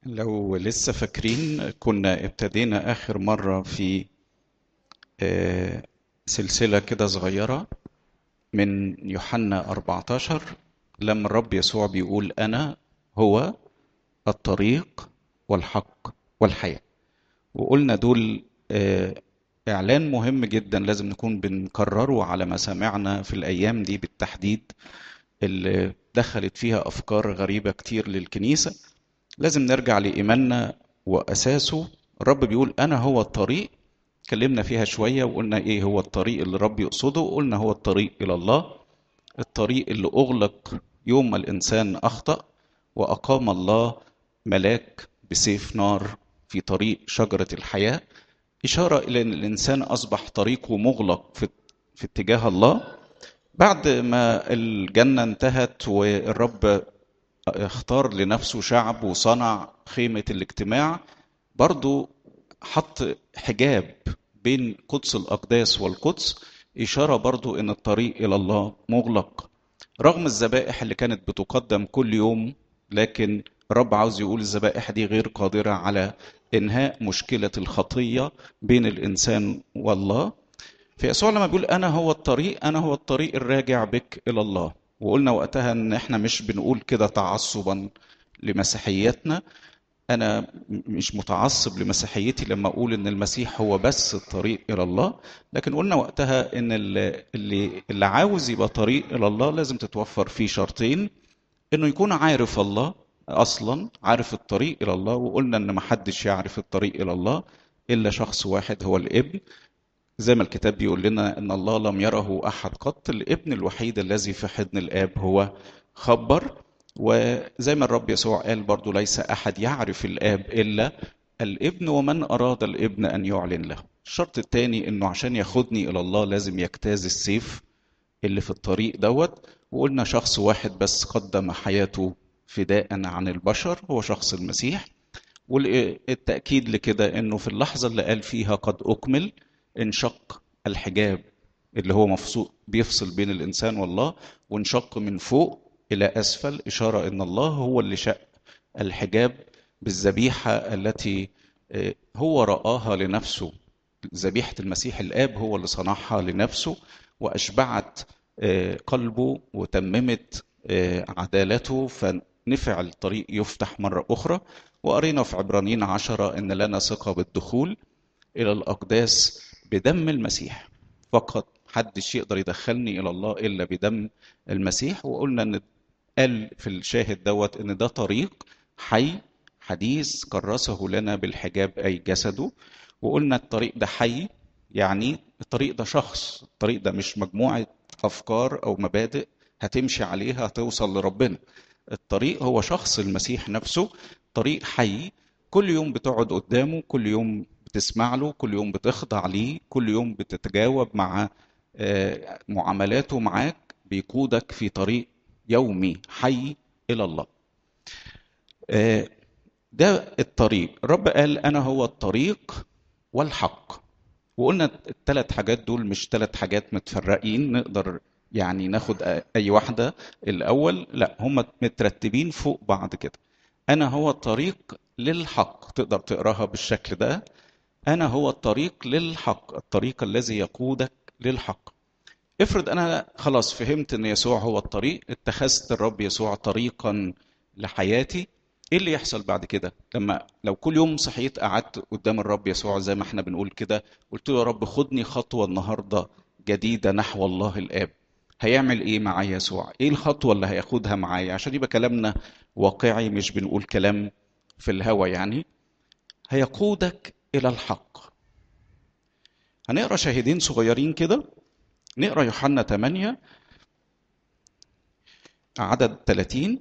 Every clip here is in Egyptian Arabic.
لو لسه فاكرين كنا ابتدينا آخر مرة في آه، سلسلة كده صغيرة من يوحنا 14 لما الرب يسوع بيقول أنا هو الطريق والحق والحياة وقلنا دول آه، إعلان مهم جدا لازم نكون بنكرره على مسامعنا في الأيام دي بالتحديد اللي دخلت فيها أفكار غريبة كتير للكنيسة لازم نرجع لإيماننا وأساسه الرب بيقول أنا هو الطريق اتكلمنا فيها شوية وقلنا إيه هو الطريق اللي الرب يقصده وقلنا هو الطريق إلى الله الطريق اللي أغلق يوم ما الإنسان أخطأ وأقام الله ملاك بسيف نار في طريق شجرة الحياة إشارة إلى أن الإنسان أصبح طريقه مغلق في, في اتجاه الله بعد ما الجنة انتهت والرب اختار لنفسه شعب وصنع خيمة الاجتماع برضو حط حجاب بين قدس الأقداس والقدس إشارة برضو إن الطريق إلى الله مغلق رغم الذبائح اللي كانت بتقدم كل يوم لكن الرب عاوز يقول الذبائح دي غير قادرة على إنهاء مشكلة الخطية بين الإنسان والله فيسوع لما بيقول أنا هو الطريق أنا هو الطريق الراجع بك إلى الله وقلنا وقتها ان احنا مش بنقول كده تعصبا لمسيحيتنا انا مش متعصب لمسيحيتي لما اقول ان المسيح هو بس الطريق الى الله لكن قلنا وقتها ان اللي اللي عاوز يبقى طريق الى الله لازم تتوفر فيه شرطين انه يكون عارف الله اصلا عارف الطريق الى الله وقلنا ان محدش يعرف الطريق الى الله الا شخص واحد هو الابن زي ما الكتاب بيقول لنا ان الله لم يره احد قط الابن الوحيد الذي في حضن الاب هو خبر وزي ما الرب يسوع قال برضو ليس احد يعرف الاب الا الابن ومن اراد الابن ان يعلن له الشرط الثاني انه عشان ياخدني الى الله لازم يجتاز السيف اللي في الطريق دوت وقلنا شخص واحد بس قدم حياته فداء عن البشر هو شخص المسيح والتاكيد لكده انه في اللحظه اللي قال فيها قد اكمل انشق الحجاب اللي هو مفصول بيفصل بين الانسان والله وانشق من فوق الى اسفل اشاره ان الله هو اللي شق الحجاب بالذبيحه التي هو رآها لنفسه ذبيحه المسيح الاب هو اللي صنعها لنفسه واشبعت قلبه وتممت عدالته فنفع الطريق يفتح مره اخرى وقرينا في عبرانيين عشرة ان لنا ثقه بالدخول الى الاقداس بدم المسيح فقط حدش يقدر يدخلني الى الله الا بدم المسيح وقلنا ان قال في الشاهد دوت ان ده طريق حي حديث كرسه لنا بالحجاب اي جسده وقلنا الطريق ده حي يعني الطريق ده شخص الطريق ده مش مجموعه افكار او مبادئ هتمشي عليها هتوصل لربنا الطريق هو شخص المسيح نفسه طريق حي كل يوم بتقعد قدامه كل يوم بتسمع له كل يوم بتخضع ليه كل يوم بتتجاوب مع معاملاته معاك بيقودك في طريق يومي حي إلى الله ده الطريق الرب قال أنا هو الطريق والحق وقلنا الثلاث حاجات دول مش ثلاث حاجات متفرقين نقدر يعني ناخد أي واحدة الأول لا هم مترتبين فوق بعض كده أنا هو الطريق للحق تقدر تقراها بالشكل ده أنا هو الطريق للحق الطريق الذي يقودك للحق افرض أنا خلاص فهمت أن يسوع هو الطريق اتخذت الرب يسوع طريقا لحياتي ايه اللي يحصل بعد كده لما لو كل يوم صحيت قعدت قدام الرب يسوع زي ما احنا بنقول كده قلت له يا رب خدني خطوة النهاردة جديدة نحو الله الآب هيعمل ايه مع يسوع ايه الخطوة اللي هياخدها معايا عشان يبقى كلامنا واقعي مش بنقول كلام في الهوى يعني هيقودك إلى الحق هنقرا شاهدين صغيرين كده نقرا يوحنا 8 عدد 30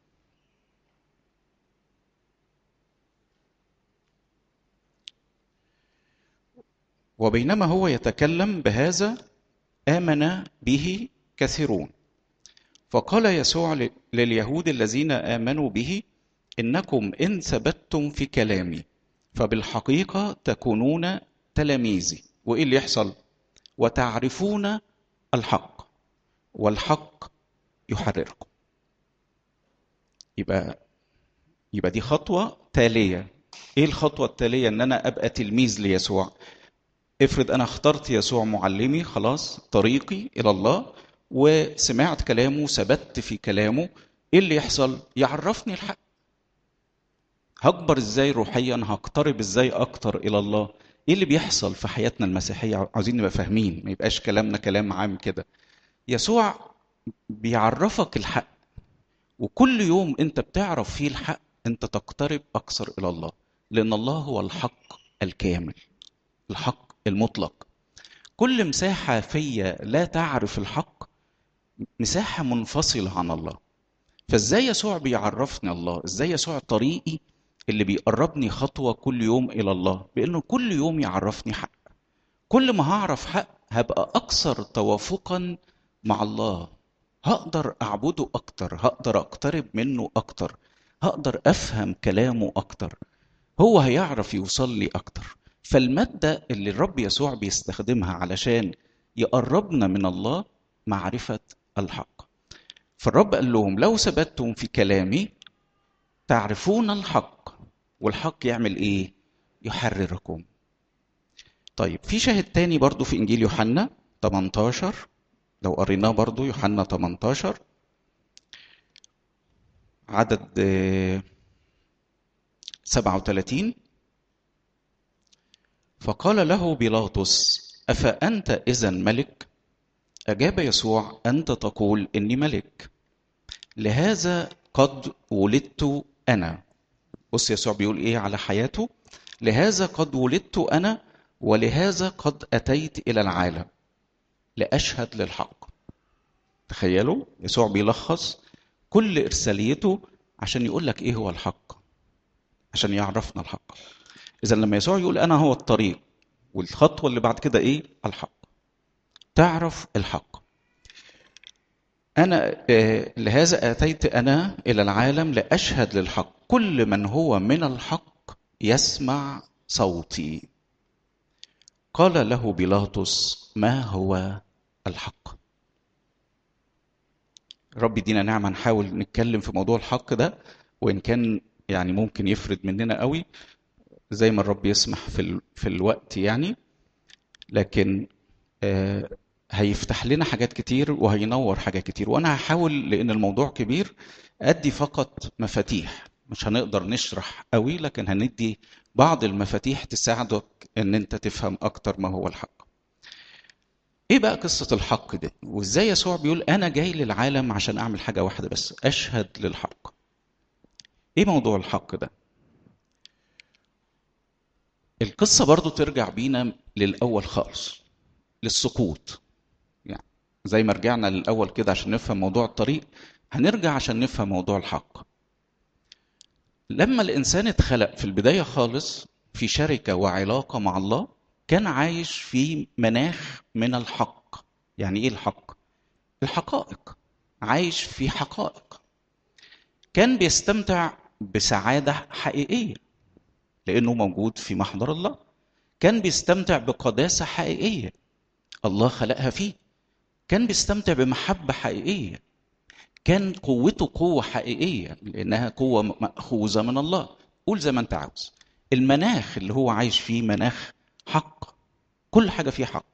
وبينما هو يتكلم بهذا آمن به كثيرون فقال يسوع لليهود الذين آمنوا به إنكم إن ثبتتم في كلامي فبالحقيقة تكونون تلاميذي وإيه اللي يحصل وتعرفون الحق والحق يحرركم يبقى يبقى دي خطوة تالية ايه الخطوة التالية ان انا ابقى تلميذ ليسوع افرض انا اخترت يسوع معلمي خلاص طريقي الى الله وسمعت كلامه ثبت في كلامه ايه اللي يحصل يعرفني الحق هكبر ازاي روحيا هقترب ازاي اكتر الى الله ايه اللي بيحصل في حياتنا المسيحيه عاوزين نبقى فاهمين ما يبقاش كلامنا كلام عام كده يسوع بيعرفك الحق وكل يوم انت بتعرف فيه الحق انت تقترب اكثر الى الله لان الله هو الحق الكامل الحق المطلق كل مساحه فيا لا تعرف الحق مساحه منفصله عن الله فازاي يسوع بيعرفني الله ازاي يسوع طريقي اللي بيقربني خطوه كل يوم الى الله بانه كل يوم يعرفني حق كل ما هعرف حق هبقى اكثر توافقا مع الله هقدر اعبده اكتر هقدر اقترب منه اكتر هقدر افهم كلامه اكتر هو هيعرف يوصل لي اكتر فالماده اللي الرب يسوع بيستخدمها علشان يقربنا من الله معرفه الحق فالرب قال لهم لو ثبتتم في كلامي تعرفون الحق والحق يعمل ايه يحرركم طيب في شاهد تاني برضو في انجيل يوحنا 18 لو قريناه برضو يوحنا 18 عدد 37 فقال له بيلاطس أفأنت إذا ملك؟ أجاب يسوع أنت تقول إني ملك لهذا قد ولدت أنا بص يسوع بيقول إيه على حياته لهذا قد ولدت أنا ولهذا قد أتيت إلى العالم لأشهد للحق تخيلوا يسوع بيلخص كل إرساليته عشان يقول لك إيه هو الحق عشان يعرفنا الحق إذا لما يسوع يقول أنا هو الطريق والخطوة اللي بعد كده إيه الحق تعرف الحق أنا لهذا أتيت أنا إلى العالم لأشهد للحق كل من هو من الحق يسمع صوتي قال له بيلاطس ما هو الحق رب يدينا نعمة نحاول نتكلم في موضوع الحق ده وإن كان يعني ممكن يفرد مننا قوي زي ما الرب يسمح في, ال... في الوقت يعني لكن آه هيفتح لنا حاجات كتير وهينور حاجات كتير وانا هحاول لان الموضوع كبير ادي فقط مفاتيح مش هنقدر نشرح قوي لكن هندي بعض المفاتيح تساعدك ان انت تفهم اكتر ما هو الحق ايه بقى قصة الحق ده وازاي يسوع بيقول انا جاي للعالم عشان اعمل حاجة واحدة بس اشهد للحق ايه موضوع الحق ده القصة برضو ترجع بينا للأول خالص للسقوط يعني زي ما رجعنا للأول كده عشان نفهم موضوع الطريق هنرجع عشان نفهم موضوع الحق لما الإنسان اتخلق في البداية خالص في شركة وعلاقة مع الله كان عايش في مناخ من الحق يعني ايه الحق الحقائق عايش في حقائق كان بيستمتع بسعادة حقيقية لأنه موجود في محضر الله كان بيستمتع بقداسة حقيقية الله خلقها فيه كان بيستمتع بمحبة حقيقية كان قوته قوة حقيقية لأنها قوة مأخوذة من الله قول زي ما أنت عاوز المناخ اللي هو عايش فيه مناخ حق كل حاجة فيه حق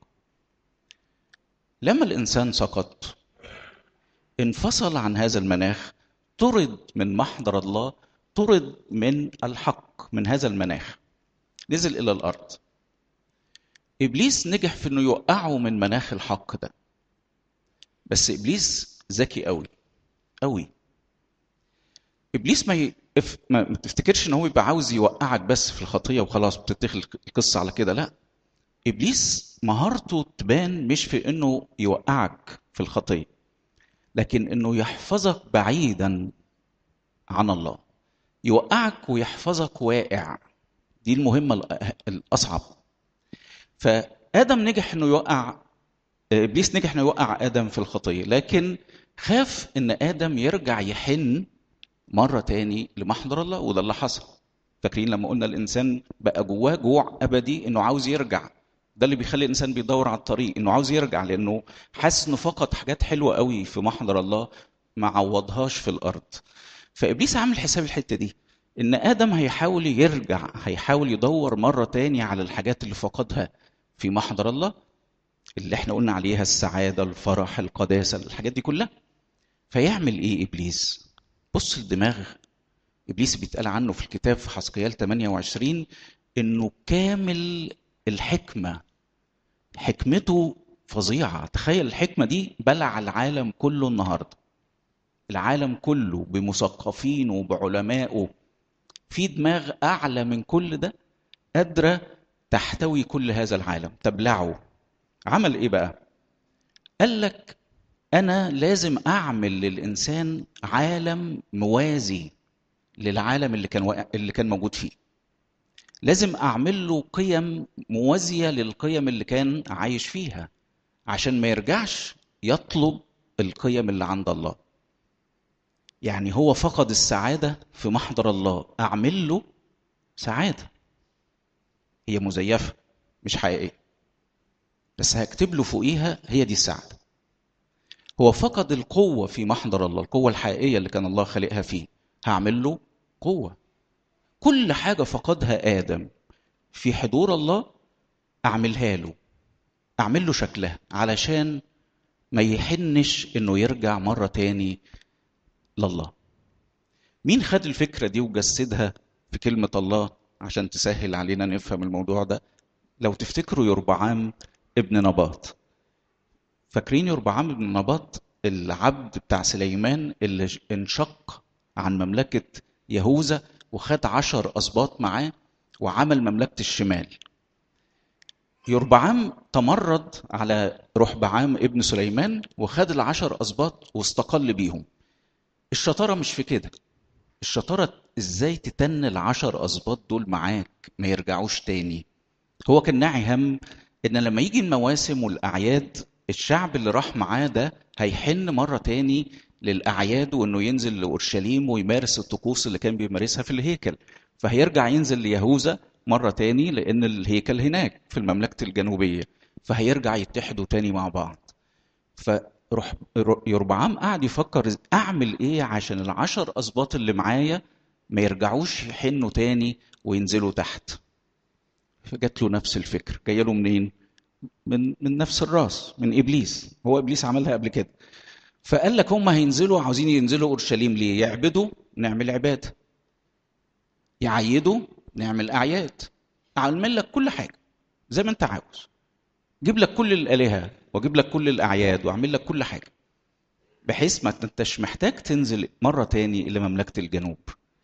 لما الإنسان سقط انفصل عن هذا المناخ طرد من محضر الله طرد من الحق من هذا المناخ نزل إلى الأرض إبليس نجح في إنه يوقعه من مناخ الحق ده بس إبليس ذكي قوي قوي إبليس ما ي... ما تفتكرش ان هو يبقى عاوز يوقعك بس في الخطيه وخلاص بتتخل القصه على كده لا ابليس مهارته تبان مش في انه يوقعك في الخطيه لكن انه يحفظك بعيدا عن الله يوقعك ويحفظك واقع دي المهمه الاصعب فادم نجح انه يوقع ابليس نجح انه يوقع ادم في الخطيه لكن خاف ان ادم يرجع يحن مرة تاني لمحضر الله وده اللي حصل فاكرين لما قلنا الإنسان بقى جواه جوع أبدي إنه عاوز يرجع ده اللي بيخلي الإنسان بيدور على الطريق إنه عاوز يرجع لأنه حاسس إنه فقد حاجات حلوة قوي في محضر الله ما عوضهاش في الأرض فإبليس عامل حساب الحتة دي ان ادم هيحاول يرجع هيحاول يدور مره تاني على الحاجات اللي فقدها في محضر الله اللي احنا قلنا عليها السعاده الفرح القداسه الحاجات دي كلها فيعمل ايه ابليس بص الدماغ ابليس بيتقال عنه في الكتاب في حسقيال 28 انه كامل الحكمه حكمته فظيعه تخيل الحكمه دي بلع العالم كله النهارده العالم كله بمثقفينه وبعلمائه في دماغ اعلى من كل ده قادره تحتوي كل هذا العالم تبلعه عمل ايه بقى قال لك انا لازم اعمل للانسان عالم موازي للعالم اللي كان اللي كان موجود فيه لازم اعمل له قيم موازيه للقيم اللي كان عايش فيها عشان ما يرجعش يطلب القيم اللي عند الله يعني هو فقد السعاده في محضر الله اعمل له سعاده هي مزيفه مش حقيقيه بس هكتب له فوقيها هي دي السعاده هو فقد القوه في محضر الله القوه الحقيقيه اللي كان الله خالقها فيه هعمل له قوه كل حاجه فقدها ادم في حضور الله اعملها له اعمل له شكلها علشان ما يحنش انه يرجع مره تاني لله مين خد الفكره دي وجسدها في كلمه الله عشان تسهل علينا نفهم الموضوع ده لو تفتكروا يربعام ابن نباط فاكرين يربعام ابن نباط العبد بتاع سليمان اللي انشق عن مملكة يهوذا وخد عشر أسباط معاه وعمل مملكة الشمال يربعام تمرد على رحبعام ابن سليمان وخد العشر أسباط واستقل بيهم الشطارة مش في كده الشطارة ازاي تتن العشر أسباط دول معاك ما يرجعوش تاني هو كان ناعي هم ان لما يجي المواسم والاعياد الشعب اللي راح معاه ده هيحن مره تاني للاعياد وانه ينزل لاورشليم ويمارس الطقوس اللي كان بيمارسها في الهيكل فهيرجع ينزل ليهوذا مره تاني لان الهيكل هناك في المملكه الجنوبيه فهيرجع يتحدوا تاني مع بعض فروح يربعام قعد يفكر اعمل ايه عشان العشر اسباط اللي معايا ما يرجعوش يحنوا تاني وينزلوا تحت فجات له نفس الفكر جايه له منين من من نفس الراس من ابليس هو ابليس عملها قبل كده فقال لك هم هينزلوا عاوزين ينزلوا اورشليم ليه يعبدوا نعمل عباده يعيدوا نعمل اعياد اعمل لك كل حاجه زي ما انت عاوز جيب لك كل الالهه واجيب لك كل الاعياد واعمل لك كل حاجه بحيث ما انتش محتاج تنزل مره تاني الى مملكه الجنوب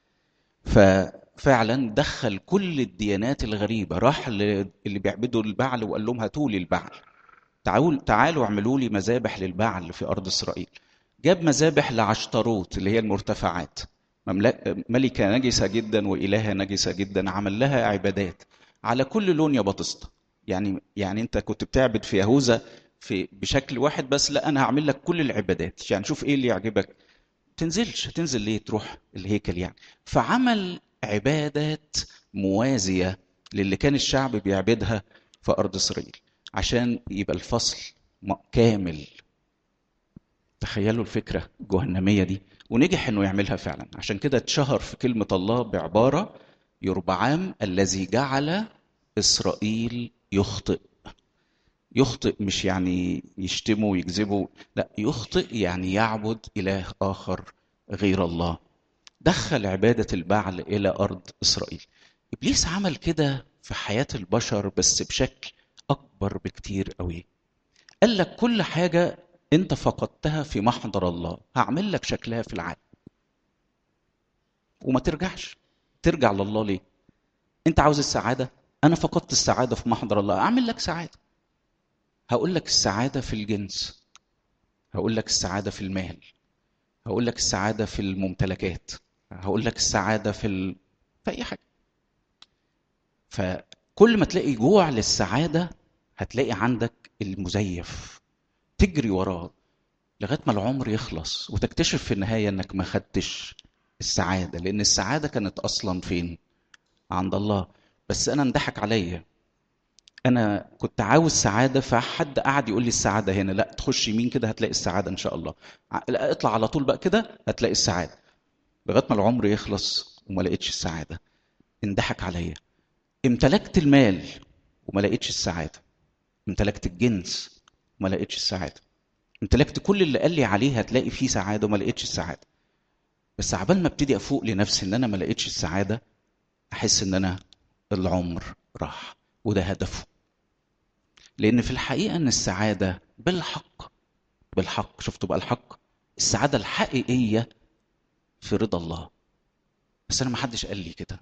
ففعلا دخل كل الديانات الغريبه راح اللي بيعبدوا البعل وقال لهم هاتوا لي البعل تعالوا تعالوا اعملوا لي مذابح للبعل في ارض اسرائيل جاب مذابح لعشتروت اللي هي المرتفعات ملكة نجسة جدا وإلهة نجسة جدا عمل لها عبادات على كل لون يا بطسطة يعني يعني انت كنت بتعبد في يهوذا في بشكل واحد بس لا انا هعمل لك كل العبادات يعني شوف ايه اللي يعجبك تنزلش هتنزل ليه تروح الهيكل يعني فعمل عبادات موازية للي كان الشعب بيعبدها في أرض إسرائيل عشان يبقى الفصل كامل تخيلوا الفكرة الجهنمية دي ونجح انه يعملها فعلا عشان كده اتشهر في كلمة الله بعبارة يربعام الذي جعل إسرائيل يخطئ يخطئ مش يعني يشتمه ويكذبه لا يخطئ يعني يعبد إله آخر غير الله دخل عبادة البعل إلى أرض إسرائيل إبليس عمل كده في حياة البشر بس بشكل أكبر بكتير قوي قال لك كل حاجة أنت فقدتها في محضر الله هعمل لك شكلها في العالم وما ترجعش ترجع لله ليه أنت عاوز السعادة أنا فقدت السعادة في محضر الله أعمل لك سعادة هقول لك السعادة في الجنس هقول لك السعادة في المال هقول لك السعادة في الممتلكات هقول لك السعادة في ال... في أي حاجة فكل ما تلاقي جوع للسعادة هتلاقي عندك المزيف تجري وراه لغاية ما العمر يخلص وتكتشف في النهاية انك ما خدتش السعادة لأن السعادة كانت أصلا فين؟ عند الله بس أنا انضحك عليا انا كنت عاوز سعاده فحد قعد يقول لي السعاده هنا لا تخش يمين كده هتلاقي السعاده ان شاء الله لا اطلع على طول بقى كده هتلاقي السعاده لغايه ما العمر يخلص وما لقيتش السعاده انضحك عليا امتلكت المال وما لقيتش السعاده امتلكت الجنس وما لقيتش السعاده امتلكت كل اللي قال لي عليه هتلاقي فيه سعاده وما لقيتش السعاده بس عبال ما ابتدي افوق لنفسي ان انا ما لقيتش السعاده احس ان انا العمر راح وده هدفه لان في الحقيقه ان السعاده بالحق بالحق شفتوا بقى الحق السعاده الحقيقيه في رضا الله بس انا ما حدش قال لي كده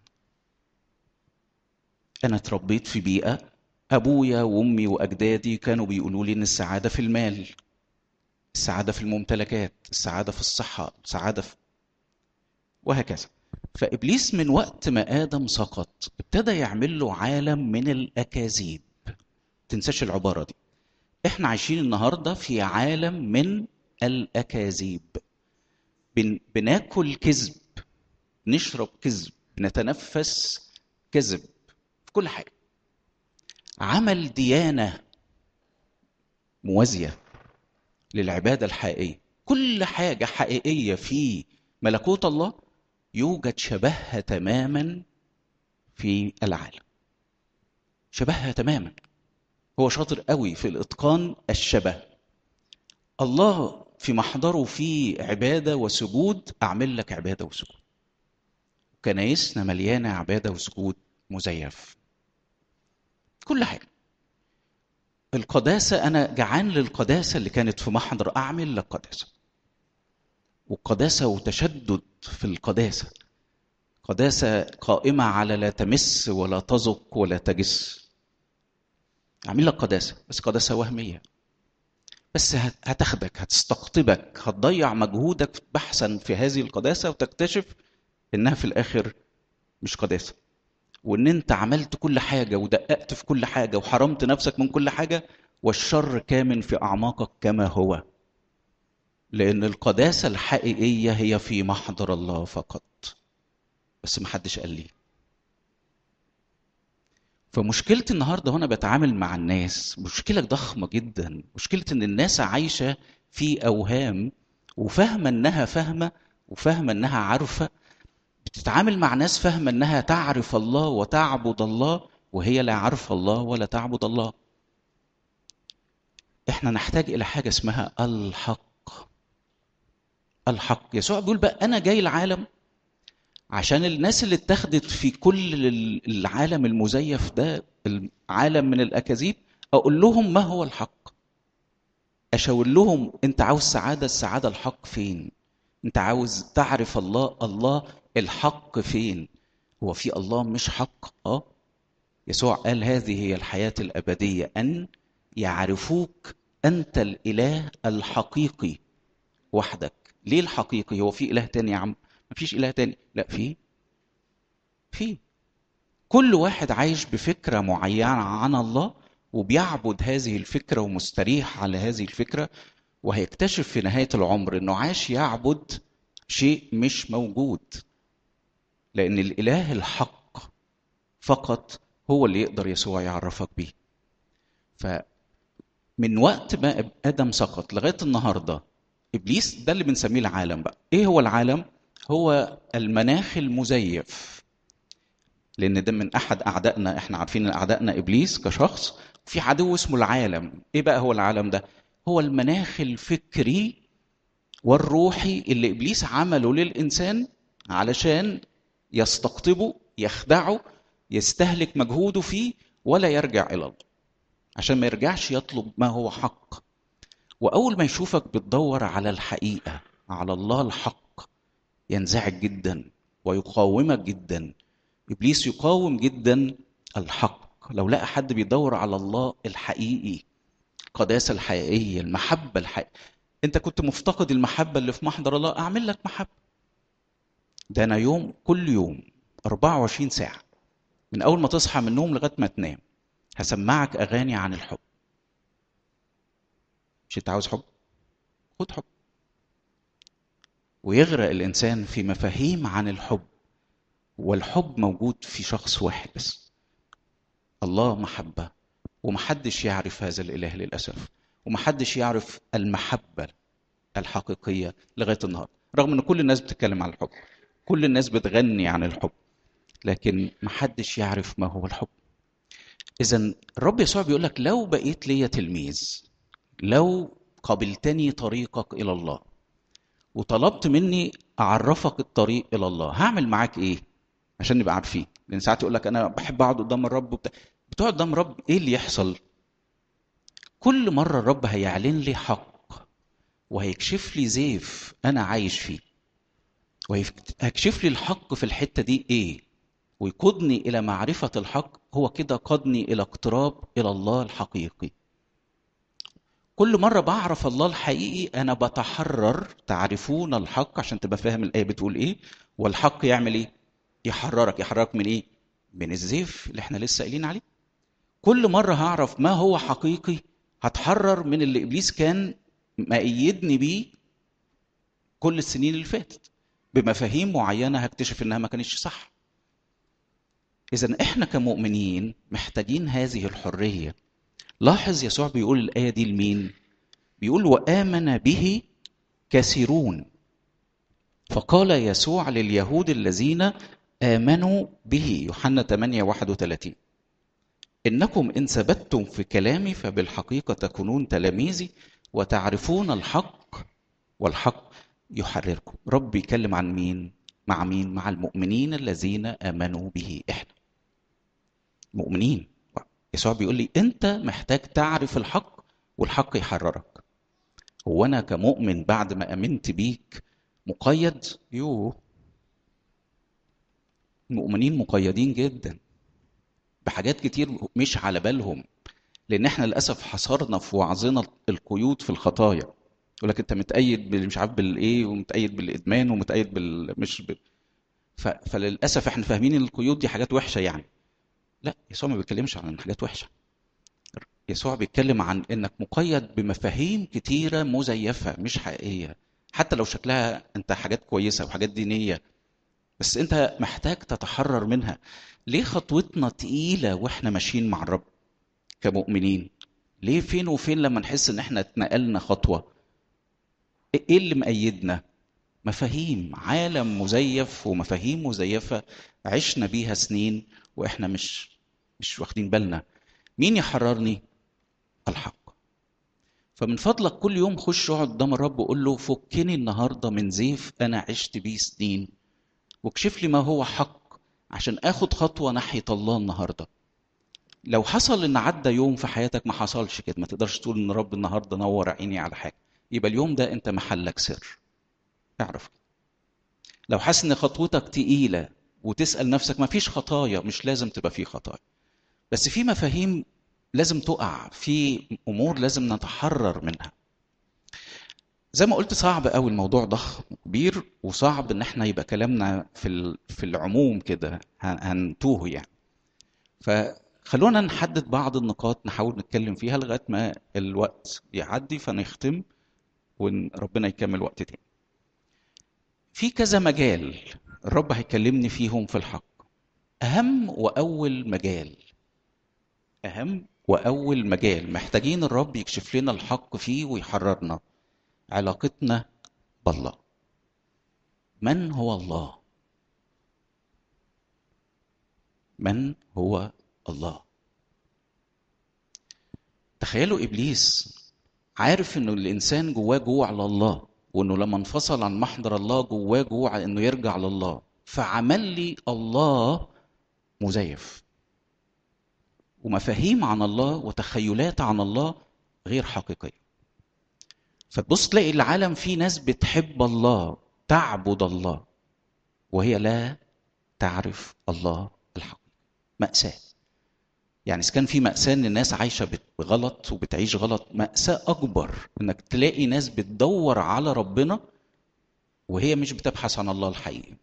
انا اتربيت في بيئه ابويا وامي واجدادي كانوا بيقولوا لي ان السعاده في المال السعاده في الممتلكات السعاده في الصحه السعاده في وهكذا فابليس من وقت ما ادم سقط ابتدى يعمل له عالم من الاكاذيب تنساش العباره دي احنا عايشين النهارده في عالم من الاكاذيب بن... بناكل كذب نشرب كذب نتنفس كذب في كل حاجه عمل ديانه موازيه للعباده الحقيقيه كل حاجه حقيقيه في ملكوت الله يوجد شبهها تماما في العالم شبهها تماما هو شاطر قوي في الاتقان الشبه الله في محضره في عباده وسجود اعمل لك عباده وسجود كنايسنا مليانه عباده وسجود مزيف كل حاجه القداسه انا جعان للقداسه اللي كانت في محضر اعمل لك قداسه وقداسه وتشدد في القداسه قداسه قائمه على لا تمس ولا تذق ولا تجس اعمل لك قداسه بس قداسه وهميه بس هتاخدك هتستقطبك هتضيع مجهودك بحثا في هذه القداسه وتكتشف انها في الاخر مش قداسه وان انت عملت كل حاجه ودققت في كل حاجه وحرمت نفسك من كل حاجه والشر كامن في اعماقك كما هو لان القداسه الحقيقيه هي في محضر الله فقط بس محدش قال لي فمشكلتي النهارده وانا بتعامل مع الناس مشكله ضخمه جدا مشكله ان الناس عايشه في اوهام وفاهمه انها فاهمه وفاهمه انها عارفه بتتعامل مع ناس فاهمه انها تعرف الله وتعبد الله وهي لا عارفه الله ولا تعبد الله احنا نحتاج الى حاجه اسمها الحق الحق يسوع بيقول بقى انا جاي العالم عشان الناس اللي اتخذت في كل العالم المزيف ده العالم من الاكاذيب اقول لهم ما هو الحق اشاور لهم انت عاوز سعاده السعاده الحق فين انت عاوز تعرف الله الله الحق فين هو في الله مش حق اه يسوع قال هذه هي الحياه الابديه ان يعرفوك انت الاله الحقيقي وحدك ليه الحقيقي هو في اله تاني يا عم مفيش اله تاني لا في في كل واحد عايش بفكره معينه عن الله وبيعبد هذه الفكره ومستريح على هذه الفكره وهيكتشف في نهايه العمر انه عاش يعبد شيء مش موجود لان الاله الحق فقط هو اللي يقدر يسوع يعرفك بيه فمن وقت ما ادم سقط لغايه النهارده ابليس ده اللي بنسميه العالم بقى ايه هو العالم هو المناخ المزيف لان ده من احد اعدائنا احنا عارفين ان اعدائنا ابليس كشخص في عدو اسمه العالم ايه بقى هو العالم ده هو المناخ الفكري والروحي اللي ابليس عمله للانسان علشان يستقطبه يخدعه يستهلك مجهوده فيه ولا يرجع الى الله عشان ما يرجعش يطلب ما هو حق واول ما يشوفك بتدور على الحقيقه على الله الحق ينزعج جدا ويقاومك جدا ابليس يقاوم جدا الحق لو لقى حد بيدور على الله الحقيقي القداسه الحقيقيه المحبه الحقيقيه انت كنت مفتقد المحبه اللي في محضر الله اعمل لك محبه ده انا يوم كل يوم 24 ساعه من اول ما تصحى من النوم لغايه ما تنام هسمعك اغاني عن الحب مش انت عاوز حب خد حب ويغرق الانسان في مفاهيم عن الحب والحب موجود في شخص واحد بس الله محبه ومحدش يعرف هذا الاله للاسف ومحدش يعرف المحبه الحقيقيه لغايه النهارده رغم ان كل الناس بتتكلم عن الحب كل الناس بتغني عن الحب لكن محدش يعرف ما هو الحب اذا الرب يسوع بيقول لك لو بقيت ليا تلميذ لو قبلتني طريقك الى الله وطلبت مني اعرفك الطريق الى الله هعمل معاك ايه عشان نبقى عارفين لان ساعات يقول لك انا بحب اقعد قدام الرب وبتاع بتقعد قدام الرب ايه اللي يحصل كل مره الرب هيعلن لي حق وهيكشف لي زيف انا عايش فيه وهيكشف لي الحق في الحته دي ايه ويقودني الى معرفه الحق هو كده قادني الى اقتراب الى الله الحقيقي كل مرة بعرف الله الحقيقي أنا بتحرر تعرفون الحق عشان تبقى فاهم الآية بتقول إيه والحق يعمل إيه؟ يحررك يحررك من إيه؟ من الزيف اللي إحنا لسه قايلين عليه كل مرة هعرف ما هو حقيقي هتحرر من اللي إبليس كان مأيدني بيه كل السنين اللي فاتت بمفاهيم معينة هكتشف إنها ما كانتش صح إذا إحنا كمؤمنين محتاجين هذه الحرية لاحظ يسوع بيقول الآية دي لمين؟ بيقول وآمن به كثيرون فقال يسوع لليهود الذين آمنوا به يوحنا 8 31 إنكم إن ثبتتم في كلامي فبالحقيقة تكونون تلاميذي وتعرفون الحق والحق يحرركم رب يكلم عن مين مع مين مع المؤمنين الذين آمنوا به إحنا مؤمنين يسوع بيقول لي انت محتاج تعرف الحق والحق يحررك هو انا كمؤمن بعد ما امنت بيك مقيد يوه المؤمنين مقيدين جدا بحاجات كتير مش على بالهم لان احنا للاسف حصرنا في وعظنا القيود في الخطايا يقول لك انت متأيد مش عارف بالايه ومتأيد بالادمان ومتأيد بال مش ب... ف... فللاسف احنا فاهمين ان القيود دي حاجات وحشه يعني لا يسوع ما بيتكلمش عن حاجات وحشه يسوع بيتكلم عن انك مقيد بمفاهيم كتيره مزيفه مش حقيقيه حتى لو شكلها انت حاجات كويسه وحاجات دينيه بس انت محتاج تتحرر منها ليه خطوتنا تقيله واحنا ماشيين مع الرب كمؤمنين ليه فين وفين لما نحس ان احنا اتنقلنا خطوه ايه اللي مأيدنا مفاهيم عالم مزيف ومفاهيم مزيفه عشنا بيها سنين واحنا مش مش واخدين بالنا مين يحررني الحق فمن فضلك كل يوم خش اقعد قدام الرب وقول له فكني النهارده من زيف انا عشت بيه سنين واكشف لي ما هو حق عشان اخد خطوه ناحيه الله النهارده لو حصل ان عدى يوم في حياتك ما حصلش كده ما تقدرش تقول ان رب النهارده نور عيني على حاجه يبقى اليوم ده انت محلك سر اعرف لو حاسس ان خطوتك تقيله وتسال نفسك ما فيش خطايا مش لازم تبقى فيه خطايا بس في مفاهيم لازم تقع في امور لازم نتحرر منها زي ما قلت صعب قوي الموضوع ضخم كبير وصعب ان احنا يبقى كلامنا في في العموم كده هنتوه يعني فخلونا نحدد بعض النقاط نحاول نتكلم فيها لغايه ما الوقت يعدي فنختم وربنا يكمل وقت تاني في كذا مجال الرب هيكلمني فيهم في الحق اهم واول مجال اهم واول مجال محتاجين الرب يكشف لنا الحق فيه ويحررنا علاقتنا بالله من هو الله من هو الله تخيلوا ابليس عارف انه الانسان جواه جوع لله وانه لما انفصل عن محضر الله جواه جوع انه يرجع لله فعمل لي الله مزيف ومفاهيم عن الله وتخيلات عن الله غير حقيقيه فتبص تلاقي العالم فيه ناس بتحب الله تعبد الله وهي لا تعرف الله الحقيقي مأساة يعني إذا كان في مأساة إن الناس عايشة بغلط وبتعيش غلط مأساة أكبر إنك تلاقي ناس بتدور على ربنا وهي مش بتبحث عن الله الحقيقي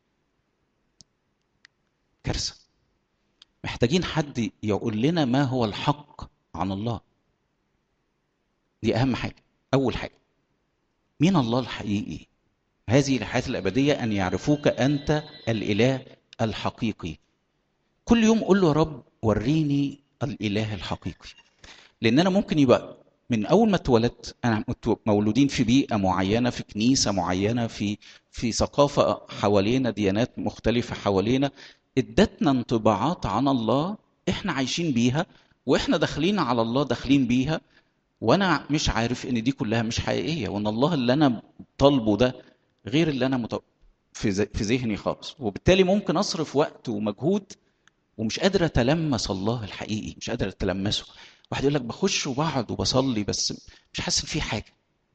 كارثة محتاجين حد يقول لنا ما هو الحق عن الله دي أهم حاجة أول حاجة مين الله الحقيقي هذه الحياة الأبدية أن يعرفوك أنت الإله الحقيقي كل يوم قول له يا رب وريني الإله الحقيقي لأن أنا ممكن يبقى من اول ما اتولدت انا مولودين في بيئه معينه في كنيسه معينه في في ثقافه حوالينا ديانات مختلفه حوالينا ادتنا انطباعات عن الله احنا عايشين بيها واحنا داخلين على الله داخلين بيها وانا مش عارف ان دي كلها مش حقيقيه وان الله اللي انا طالبه ده غير اللي انا مت... في في ذهني خالص وبالتالي ممكن اصرف وقت ومجهود ومش قادر اتلمس الله الحقيقي مش قادر اتلمسه واحد يقول لك بخش وبقعد وبصلي بس مش حاسس في حاجه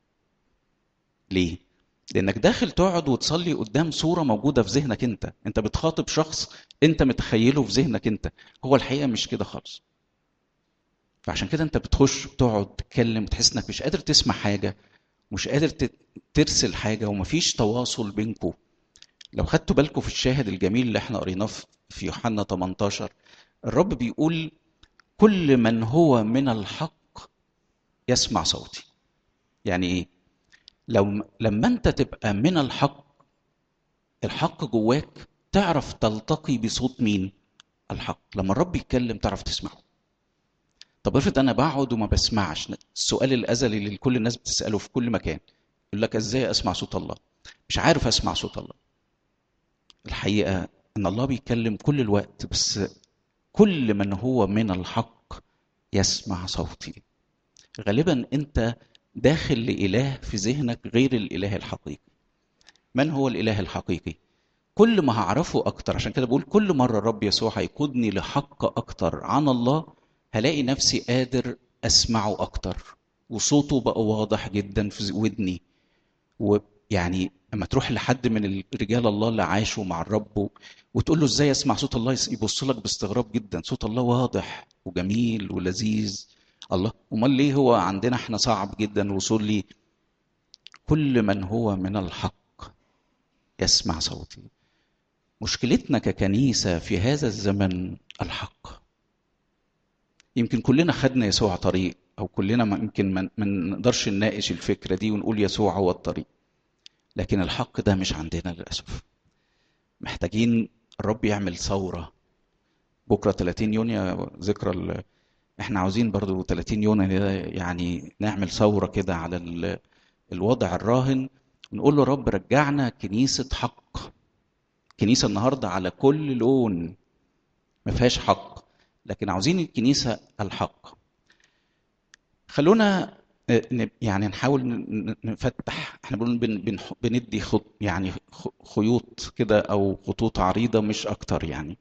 ليه لانك داخل تقعد وتصلي قدام صوره موجوده في ذهنك انت انت بتخاطب شخص انت متخيله في ذهنك انت هو الحقيقه مش كده خالص فعشان كده انت بتخش وتقعد تتكلم وتحس انك مش قادر تسمع حاجه مش قادر ترسل حاجه ومفيش تواصل بينكم لو خدتوا بالكم في الشاهد الجميل اللي احنا قريناه في يوحنا 18 الرب بيقول كل من هو من الحق يسمع صوتي يعني ايه لو لما انت تبقى من الحق الحق جواك تعرف تلتقي بصوت مين الحق لما الرب يتكلم تعرف تسمعه طب افرض انا بقعد وما بسمعش السؤال الازلي اللي كل الناس بتساله في كل مكان يقول لك ازاي اسمع صوت الله مش عارف اسمع صوت الله الحقيقه ان الله بيتكلم كل الوقت بس كل من هو من الحق يسمع صوتي غالبا انت داخل لاله في ذهنك غير الاله الحقيقي من هو الاله الحقيقي كل ما هعرفه اكتر عشان كده بقول كل مره الرب يسوع هيقودني لحق اكتر عن الله هلاقي نفسي قادر اسمعه اكتر وصوته بقى واضح جدا في ودني ويعني اما تروح لحد من رجال الله اللي عاشوا مع الرب وتقول له ازاي اسمع صوت الله يبص لك باستغراب جدا صوت الله واضح وجميل ولذيذ الله امال ليه هو عندنا احنا صعب جدا الوصول ليه كل من هو من الحق يسمع صوتي مشكلتنا ككنيسه في هذا الزمن الحق يمكن كلنا خدنا يسوع طريق او كلنا ما يمكن ما نقدرش نناقش الفكره دي ونقول يسوع هو الطريق لكن الحق ده مش عندنا للاسف محتاجين الرب يعمل ثوره بكره 30 يونيو ذكرى ال... احنا عاوزين برضو 30 يونيو يعني نعمل ثوره كده على ال... الوضع الراهن ونقول له رب رجعنا كنيسه حق كنيسه النهارده على كل لون ما فيهاش حق لكن عاوزين الكنيسه الحق خلونا يعني نحاول نفتح احنا بنقول بن بن بندي خط يعني خيوط كده او خطوط عريضه مش اكتر يعني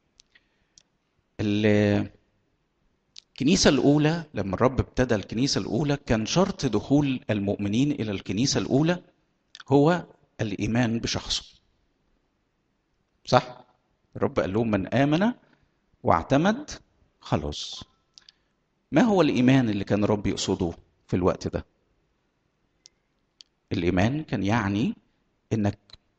الكنيسه الاولى لما الرب ابتدى الكنيسه الاولى كان شرط دخول المؤمنين الى الكنيسه الاولى هو الايمان بشخصه صح الرب قال لهم من امن واعتمد خلاص ما هو الايمان اللي كان الرب يقصده في الوقت ده الايمان كان يعني انك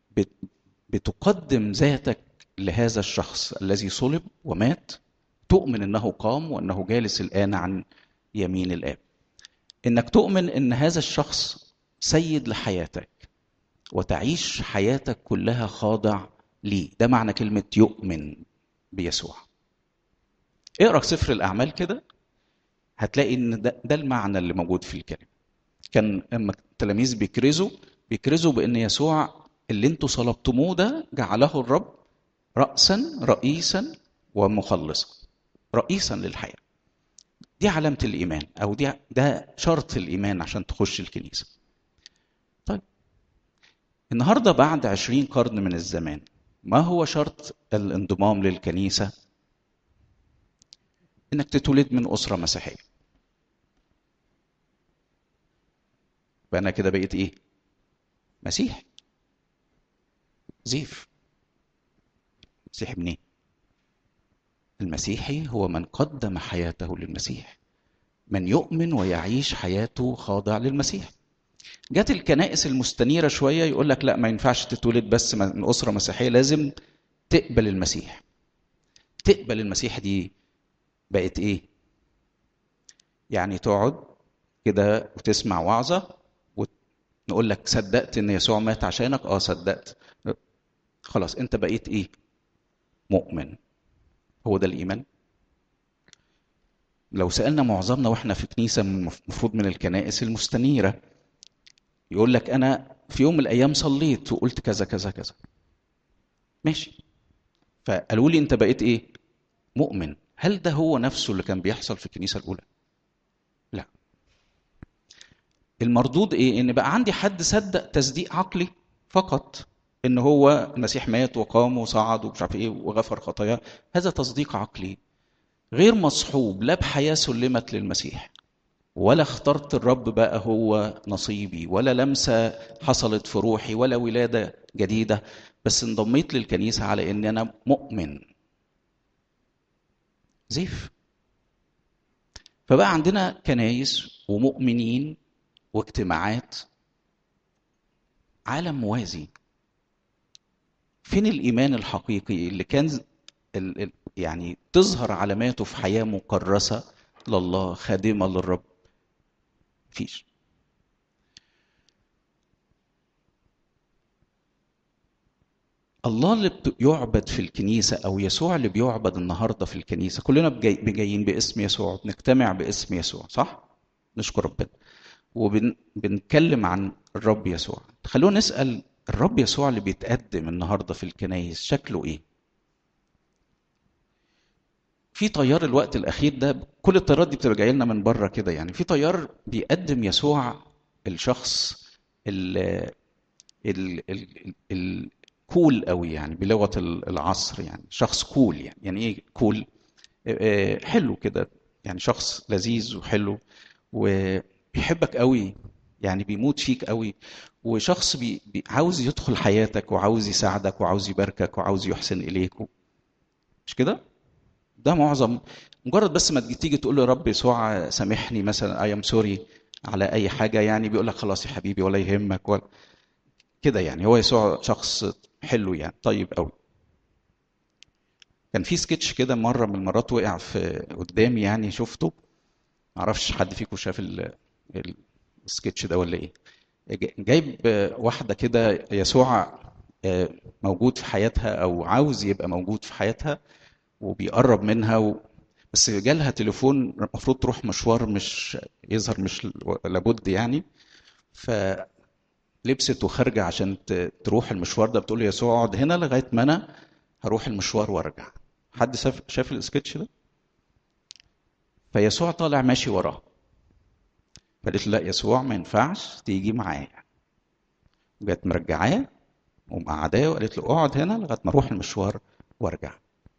بتقدم ذاتك لهذا الشخص الذي صلب ومات تؤمن انه قام وانه جالس الان عن يمين الاب انك تؤمن ان هذا الشخص سيد لحياتك وتعيش حياتك كلها خاضع ليه ده معنى كلمه يؤمن بيسوع اقرا سفر الاعمال كده هتلاقي ان ده, ده المعنى اللي موجود في الكلمه كان لما التلاميذ بيكرزوا بيكرزوا بان يسوع اللي انتوا صلبتموه ده جعله الرب راسا رئيسا ومخلصا رئيسا للحياه دي علامه الايمان او دي ده شرط الايمان عشان تخش الكنيسه طيب النهارده بعد عشرين قرن من الزمان ما هو شرط الانضمام للكنيسه انك تتولد من اسره مسيحيه فانا كده بقيت ايه مسيح زيف مسيحي منين المسيحي هو من قدم حياته للمسيح من يؤمن ويعيش حياته خاضع للمسيح جت الكنائس المستنيره شويه يقول لك لا ما ينفعش تتولد بس من اسره مسيحيه لازم تقبل المسيح تقبل المسيح دي بقت ايه يعني تقعد كده وتسمع وعظه ونقول لك صدقت ان يسوع مات عشانك اه صدقت خلاص انت بقيت ايه مؤمن هو ده الايمان لو سالنا معظمنا واحنا في كنيسه المفروض من الكنائس المستنيره يقول لك انا في يوم من الايام صليت وقلت كذا كذا كذا ماشي فقالوا لي انت بقيت ايه مؤمن هل ده هو نفسه اللي كان بيحصل في الكنيسه الاولى لا المردود ايه ان بقى عندي حد صدق تصديق عقلي فقط ان هو المسيح مات وقام وصعد ومش عارف ايه وغفر خطاياه هذا تصديق عقلي غير مصحوب لا بحياه سلمت للمسيح ولا اخترت الرب بقى هو نصيبي ولا لمسه حصلت في روحي ولا ولاده جديده بس انضميت للكنيسه على ان انا مؤمن زيف فبقى عندنا كنايس ومؤمنين واجتماعات عالم موازي فين الايمان الحقيقي اللي كان يعني تظهر علاماته في حياه مكرسه لله خادمه للرب مفيش الله اللي يعبد في الكنيسة أو يسوع اللي بيعبد النهاردة في الكنيسة كلنا جايين باسم يسوع بنجتمع باسم يسوع صح؟ نشكر ربنا وبنتكلم عن الرب يسوع خلونا نسأل الرب يسوع اللي بيتقدم النهاردة في الكنايس شكله إيه؟ في طيار الوقت الأخير ده كل الطيارات دي بتبقى جايه لنا من بره كده يعني في طيار بيقدم يسوع الشخص ال ال ال ال كول قوي يعني بلغه العصر يعني شخص كول يعني يعني ايه كول حلو كده يعني شخص لذيذ وحلو وبيحبك قوي يعني بيموت فيك قوي وشخص بي بي عاوز يدخل حياتك وعاوز يساعدك وعاوز يباركك وعاوز يحسن اليك مش كده ده معظم مجرد بس ما تيجي تقول له رب يسوع سامحني مثلا اي ام سوري على اي حاجه يعني بيقول لك خلاص يا حبيبي ولا يهمك ولا كده يعني هو يسوع شخص حلو يعني طيب قوي كان في سكتش كده مره من المرات وقع في قدامي يعني شفته معرفش حد فيكم شاف السكتش ده ولا ايه جايب واحده كده يسوع موجود في حياتها او عاوز يبقى موجود في حياتها وبيقرب منها و... بس جالها تليفون المفروض تروح مشوار مش يظهر مش لابد يعني فلبست وخارجه عشان تروح المشوار ده بتقول له يسوع اقعد هنا لغايه ما انا هروح المشوار وارجع حد شاف شاف السكتش ده فيسوع طالع ماشي وراه فقالت له لا يسوع ما ينفعش تيجي معايا جت مرجعاه ومقعداه وقالت له اقعد هنا لغايه ما اروح المشوار وارجع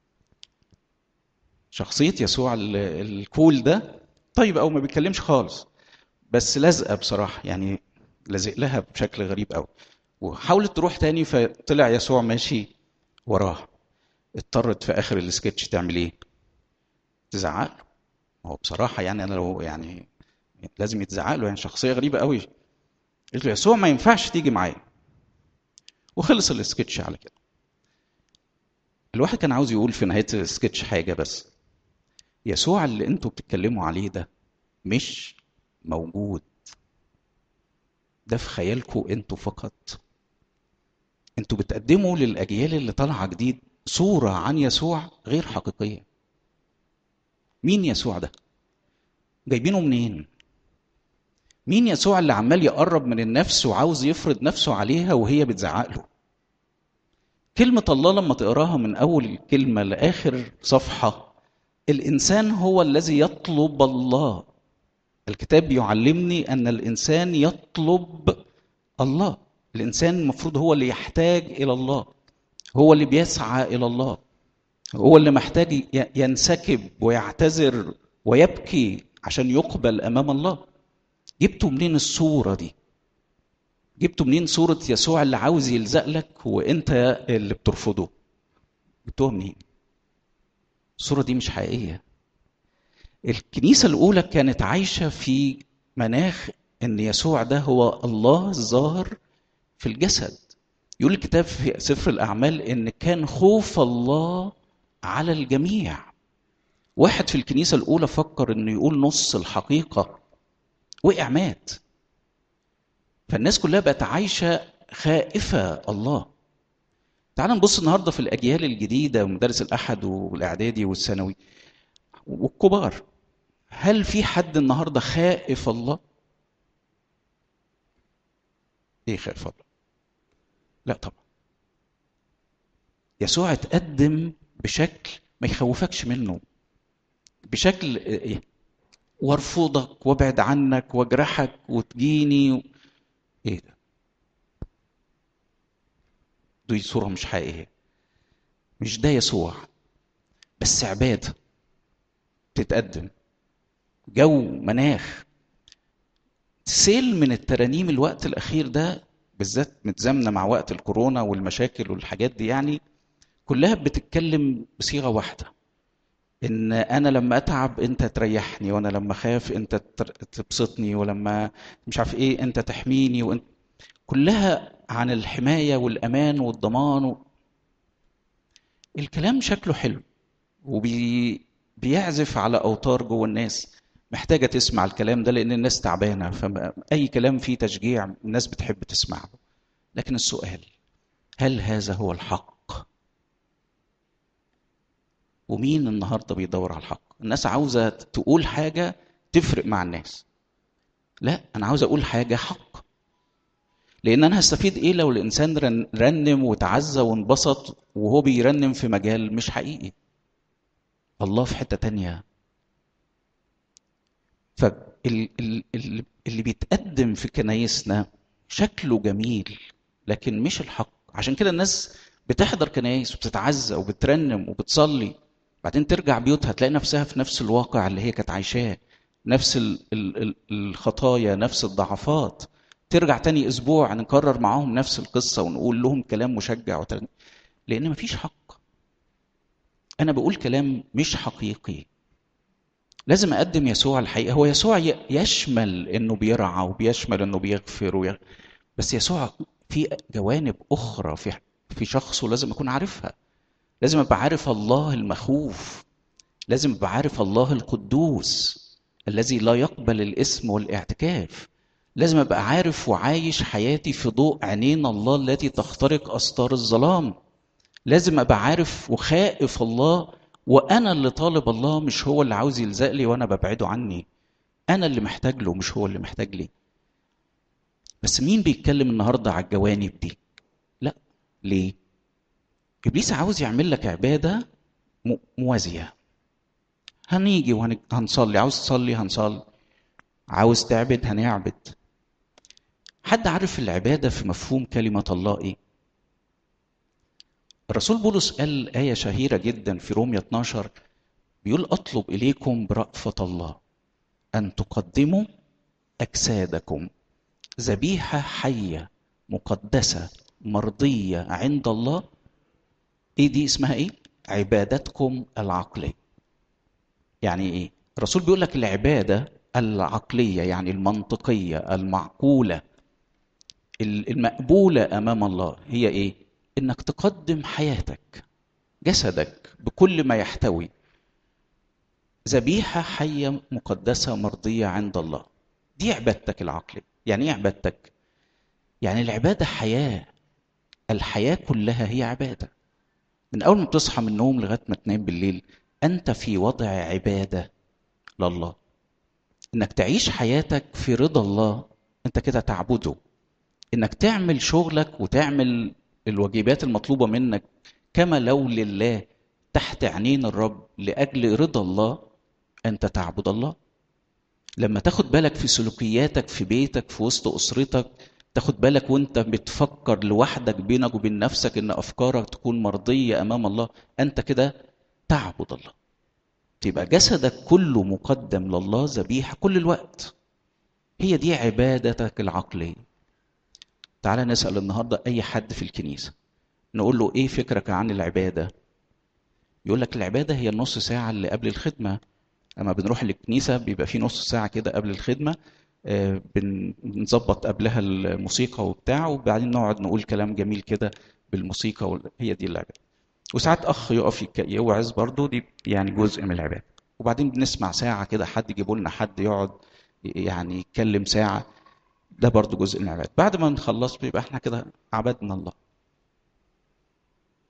شخصية يسوع الكول ده طيب أو ما بيتكلمش خالص بس لازقة بصراحة يعني لازق لها بشكل غريب قوي وحاولت تروح تاني فطلع يسوع ماشي وراها اضطرت في آخر السكتش تعمل إيه؟ تزعق له هو بصراحة يعني أنا لو يعني لازم يتزعق له يعني شخصية غريبة قوي قلت له يسوع ما ينفعش تيجي معايا وخلص السكتش على كده الواحد كان عاوز يقول في نهاية السكتش حاجة بس يسوع اللي انتوا بتتكلموا عليه ده مش موجود ده في خيالكم انتوا فقط انتوا بتقدموا للاجيال اللي طالعه جديد صوره عن يسوع غير حقيقيه مين يسوع ده جايبينه منين مين يسوع اللي عمال يقرب من النفس وعاوز يفرض نفسه عليها وهي بتزعق له كلمة الله لما تقراها من أول كلمة لآخر صفحة الإنسان هو الذي يطلب الله الكتاب يعلمني أن الإنسان يطلب الله الإنسان المفروض هو اللي يحتاج إلى الله هو اللي بيسعى إلى الله هو اللي محتاج ينسكب ويعتذر ويبكي عشان يقبل أمام الله جبتوا منين الصورة دي جبتوا منين صورة يسوع اللي عاوز يلزق لك وانت اللي بترفضه جبتوها منين الصورة دي مش حقيقية الكنيسة الأولى كانت عايشة في مناخ أن يسوع ده هو الله الظاهر في الجسد يقول الكتاب في سفر الأعمال أن كان خوف الله على الجميع واحد في الكنيسة الأولى فكر أنه يقول نص الحقيقة وقع مات فالناس كلها بقت عايشة خائفة الله تعال نبص النهاردة في الأجيال الجديدة ومدارس الأحد والإعدادي والثانوي والكبار هل في حد النهارده خائف الله ايه خائف الله لا طبعا يسوع اتقدم بشكل ما يخوفكش منه بشكل ايه وارفضك وابعد عنك واجرحك وتجيني و... ايه ده دي صورة مش حقيقية مش ده يسوع بس عبادة تتقدم جو مناخ سيل من الترانيم الوقت الأخير ده بالذات متزامنة مع وقت الكورونا والمشاكل والحاجات دي يعني كلها بتتكلم بصيغة واحدة ان انا لما اتعب انت تريحني وانا لما اخاف انت تبسطني ولما مش عارف ايه انت تحميني وانت كلها عن الحمايه والامان والضمان و... الكلام شكله حلو وبيعزف على اوتار جوه الناس محتاجه تسمع الكلام ده لان الناس تعبانه فاي كلام فيه تشجيع الناس بتحب تسمعه لكن السؤال هل هذا هو الحق ومين النهارده بيدور على الحق الناس عاوزه تقول حاجه تفرق مع الناس لا انا عاوز اقول حاجه حق لان انا هستفيد ايه لو الانسان رنم وتعزى وانبسط وهو بيرنم في مجال مش حقيقي الله في حته تانية فاللي بيتقدم في كنايسنا شكله جميل لكن مش الحق عشان كده الناس بتحضر كنايس وبتتعزى وبترنم وبتصلي بعدين ترجع بيوتها تلاقي نفسها في نفس الواقع اللي هي كانت عايشاه نفس الخطايا نفس الضعفات ترجع تاني اسبوع نكرر معاهم نفس القصه ونقول لهم كلام مشجع وترن... لان مفيش حق انا بقول كلام مش حقيقي لازم اقدم يسوع الحقيقه هو يسوع يشمل انه بيرعى وبيشمل انه بيغفر ويغ... بس يسوع في جوانب اخرى في في شخصه لازم اكون عارفها لازم ابقى عارف الله المخوف لازم ابقى عارف الله القدوس الذي لا يقبل الاسم والاعتكاف لازم ابقى عارف وعايش حياتي في ضوء عينين الله التي تخترق استار الظلام لازم ابقى عارف وخائف الله وانا اللي طالب الله مش هو اللي عاوز يلزق لي وانا ببعده عني انا اللي محتاج له مش هو اللي محتاج لي بس مين بيتكلم النهارده على الجوانب دي لا ليه ابليس عاوز يعمل لك عباده موازيه هنيجي وهنصلي عاوز تصلي هنصلي عاوز تعبد هنعبد حد عارف العباده في مفهوم كلمه الله ايه الرسول بولس قال آية شهيرة جدا في رومية 12 بيقول أطلب إليكم برأفة الله أن تقدموا أجسادكم ذبيحة حية مقدسة مرضية عند الله إيه دي اسمها إيه؟ عبادتكم العقلية يعني إيه؟ الرسول بيقول لك العبادة العقلية يعني المنطقية المعقولة المقبولة أمام الله هي إيه؟ إنك تقدم حياتك جسدك بكل ما يحتوي ذبيحة حية مقدسة مرضية عند الله دي عبادتك العقلية يعني إيه عبادتك؟ يعني العبادة حياة الحياة كلها هي عبادة من أول ما بتصحى من النوم لغاية ما تنام بالليل أنت في وضع عبادة لله إنك تعيش حياتك في رضا الله أنت كده تعبده إنك تعمل شغلك وتعمل الواجبات المطلوبة منك كما لو لله تحت عينين الرب لأجل رضا الله أنت تعبد الله لما تاخد بالك في سلوكياتك في بيتك في وسط أسرتك تاخد بالك وانت بتفكر لوحدك بينك وبين نفسك ان افكارك تكون مرضيه امام الله انت كده تعبد الله تبقى جسدك كله مقدم لله ذبيحه كل الوقت هي دي عبادتك العقليه تعال نسال النهارده اي حد في الكنيسه نقول له ايه فكرك عن العباده يقول لك العباده هي النص ساعه اللي قبل الخدمه اما بنروح الكنيسه بيبقى في نص ساعه كده قبل الخدمه بنظبط قبلها الموسيقى وبتاع وبعدين نقعد نقول كلام جميل كده بالموسيقى وال... هي دي العباده وساعات اخ يقف يوعظ برضه دي يعني جزء من العباده وبعدين بنسمع ساعه كده حد يجيبوا لنا حد يقعد يعني يتكلم ساعه ده برضه جزء من العباده بعد ما نخلص بيبقى احنا كده عبدنا الله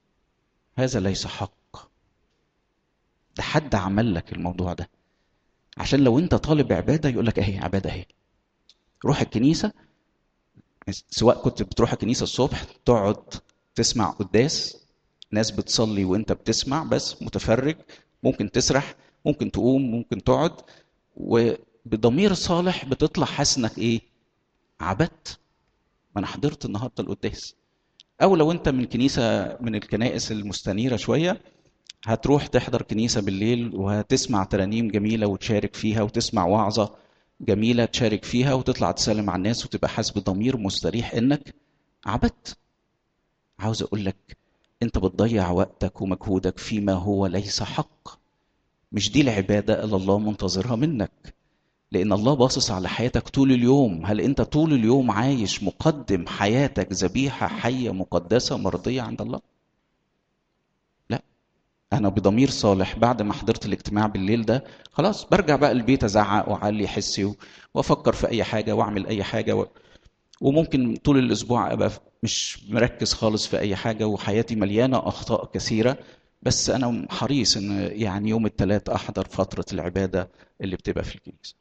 هذا ليس حق ده حد عمل لك الموضوع ده عشان لو انت طالب عباده يقول لك اهي عباده اهي روح الكنيسه سواء كنت بتروح الكنيسه الصبح تقعد تسمع قداس ناس بتصلي وانت بتسمع بس متفرج ممكن تسرح ممكن تقوم ممكن تقعد وبضمير صالح بتطلع حاسس انك ايه عبدت ما انا حضرت النهارده القداس او لو انت من كنيسه من الكنائس المستنيره شويه هتروح تحضر كنيسه بالليل وهتسمع ترانيم جميله وتشارك فيها وتسمع وعظه جميله تشارك فيها وتطلع تسلم على الناس وتبقى حاسس بضمير مستريح انك عبدت عاوز اقول لك انت بتضيع وقتك ومجهودك فيما هو ليس حق مش دي العباده اللي الله منتظرها منك لان الله باصص على حياتك طول اليوم هل انت طول اليوم عايش مقدم حياتك ذبيحه حيه مقدسه مرضيه عند الله لا انا بضمير صالح بعد ما حضرت الاجتماع بالليل ده خلاص برجع بقى البيت ازعق واعلي حسي وافكر في اي حاجه واعمل اي حاجه و... وممكن طول الاسبوع ابقى مش مركز خالص في اي حاجه وحياتي مليانه اخطاء كثيره بس انا حريص ان يعني يوم الثلاث احضر فتره العباده اللي بتبقى في الكنيسه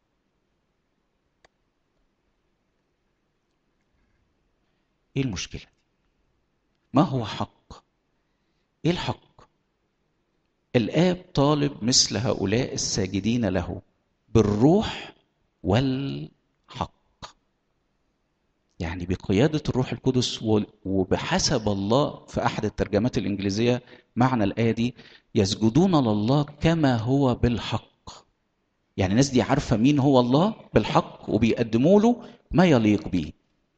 ايه المشكله ما هو حق ايه الحق الاب طالب مثل هؤلاء الساجدين له بالروح والحق يعني بقيادة الروح القدس وبحسب الله في أحد الترجمات الإنجليزية معنى الآية دي يسجدون لله كما هو بالحق يعني الناس دي عارفة مين هو الله بالحق وبيقدموا له ما يليق به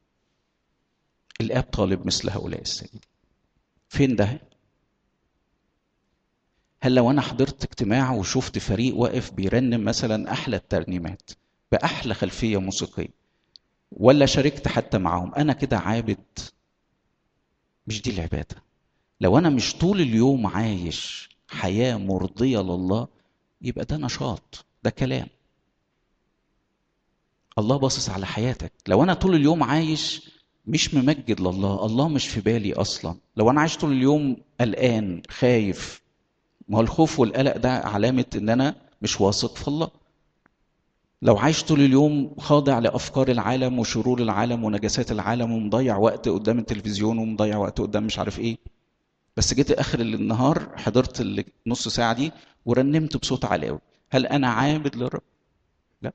الآب طالب مثل هؤلاء الساجدين فين ده هل لو أنا حضرت اجتماع وشفت فريق واقف بيرنم مثلا أحلى الترنيمات بأحلى خلفية موسيقية ولا شاركت حتى معاهم انا كده عابد مش دي العباده لو انا مش طول اليوم عايش حياه مرضيه لله يبقى ده نشاط ده كلام الله باصص على حياتك لو انا طول اليوم عايش مش ممجد لله الله مش في بالي اصلا لو انا عايش طول اليوم قلقان خايف ما هو الخوف والقلق ده علامه ان انا مش واثق في الله لو عايش طول اليوم خاضع لافكار العالم وشرور العالم ونجاسات العالم ومضيع وقت قدام التلفزيون ومضيع وقت قدام مش عارف ايه بس جيت اخر النهار حضرت النص ساعه دي ورنمت بصوت عالي قوي هل انا عابد للرب لا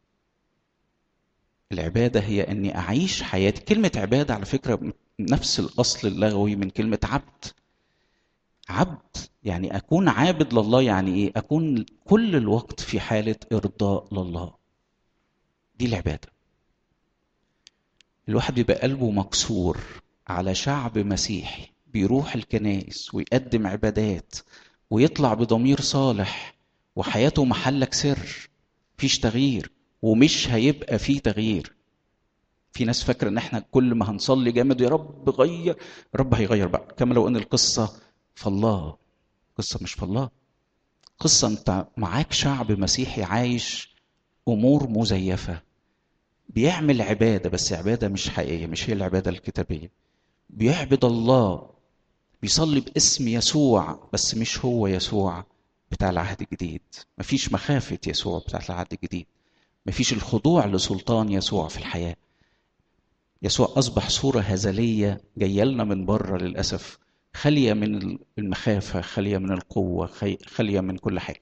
العباده هي اني اعيش حياتي كلمه عباده على فكره نفس الاصل اللغوي من كلمه عبد عبد يعني اكون عابد لله يعني ايه اكون كل الوقت في حاله ارضاء لله دي العباده الواحد بيبقى قلبه مكسور على شعب مسيحي بيروح الكنائس ويقدم عبادات ويطلع بضمير صالح وحياته محلك سر فيش تغيير ومش هيبقى فيه تغيير في ناس فاكره ان احنا كل ما هنصلي جامد يا رب غير رب هيغير بقى كما لو ان القصه فالله قصة مش فالله قصة انت معاك شعب مسيحي عايش امور مزيفة بيعمل عبادة بس عبادة مش حقيقية مش هي العبادة الكتابية بيعبد الله بيصلي باسم يسوع بس مش هو يسوع بتاع العهد الجديد مفيش مخافة يسوع بتاع العهد الجديد مفيش الخضوع لسلطان يسوع في الحياة يسوع أصبح صورة هزلية جاية لنا من بره للأسف خاليه من المخافه خاليه من القوه خاليه من كل حاجه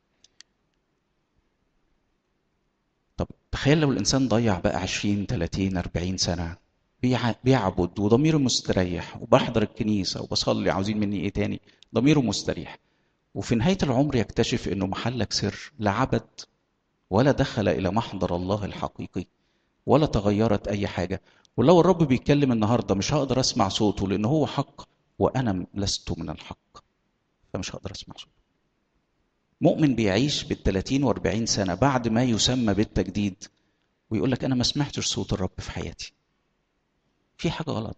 طب تخيل لو الانسان ضيع بقى 20 30 40 سنه بيعبد وضميره مستريح وبحضر الكنيسه وبصلي عاوزين مني ايه تاني ضميره مستريح وفي نهايه العمر يكتشف انه محلك سر لا عبد ولا دخل الى محضر الله الحقيقي ولا تغيرت اي حاجه ولو الرب بيتكلم النهارده مش هقدر اسمع صوته لان هو حق وانا لست من الحق فمش هقدر اسمع صوته مؤمن بيعيش بالثلاثين واربعين سنة بعد ما يسمى بالتجديد ويقول لك أنا ما سمعتش صوت الرب في حياتي في حاجة غلط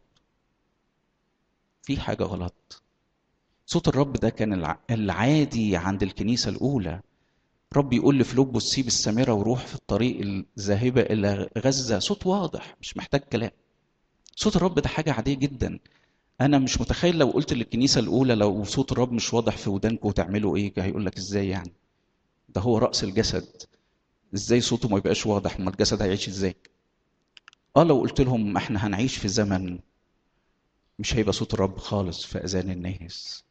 في حاجة غلط صوت الرب ده كان العادي عند الكنيسة الأولى رب يقول لفلوبوس سيب السامرة وروح في الطريق الذاهبة إلى غزة صوت واضح مش محتاج كلام صوت الرب ده حاجة عادية جدا انا مش متخيل لو قلت للكنيسه الاولى لو صوت الرب مش واضح في ودانكم تعملوا ايه هيقول لك ازاي يعني ده هو رأس الجسد ازاي صوته ما يبقاش واضح ما الجسد هيعيش ازاي اه لو قلت لهم احنا هنعيش في زمن مش هيبقى صوت الرب خالص في اذان الناس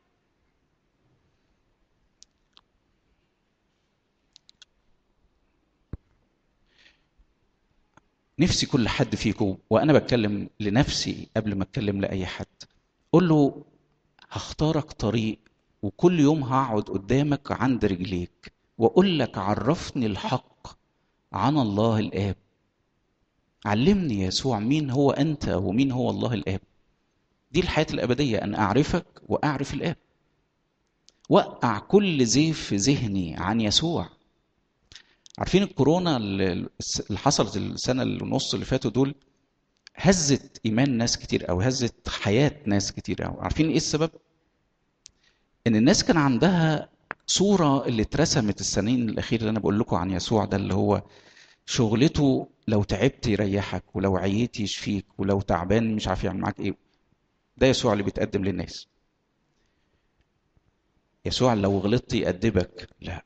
نفسي كل حد فيكم وانا بتكلم لنفسي قبل ما اتكلم لاي حد قول له هختارك طريق وكل يوم هقعد قدامك عند رجليك واقول لك عرفني الحق عن الله الاب علمني يسوع مين هو انت ومين هو الله الاب دي الحياه الابديه ان اعرفك واعرف الاب وقع كل زيف في ذهني عن يسوع عارفين الكورونا اللي حصلت السنه ونص اللي فاتوا دول هزت ايمان ناس كتير او هزت حياه ناس كتير قوي عارفين ايه السبب ان الناس كان عندها صوره اللي اترسمت السنين الاخيره اللي انا بقول لكم عن يسوع ده اللي هو شغلته لو تعبت يريحك ولو عييت يشفيك ولو تعبان مش عارف يعمل معاك ايه ده يسوع اللي بيتقدم للناس يسوع لو غلطت يأدبك لا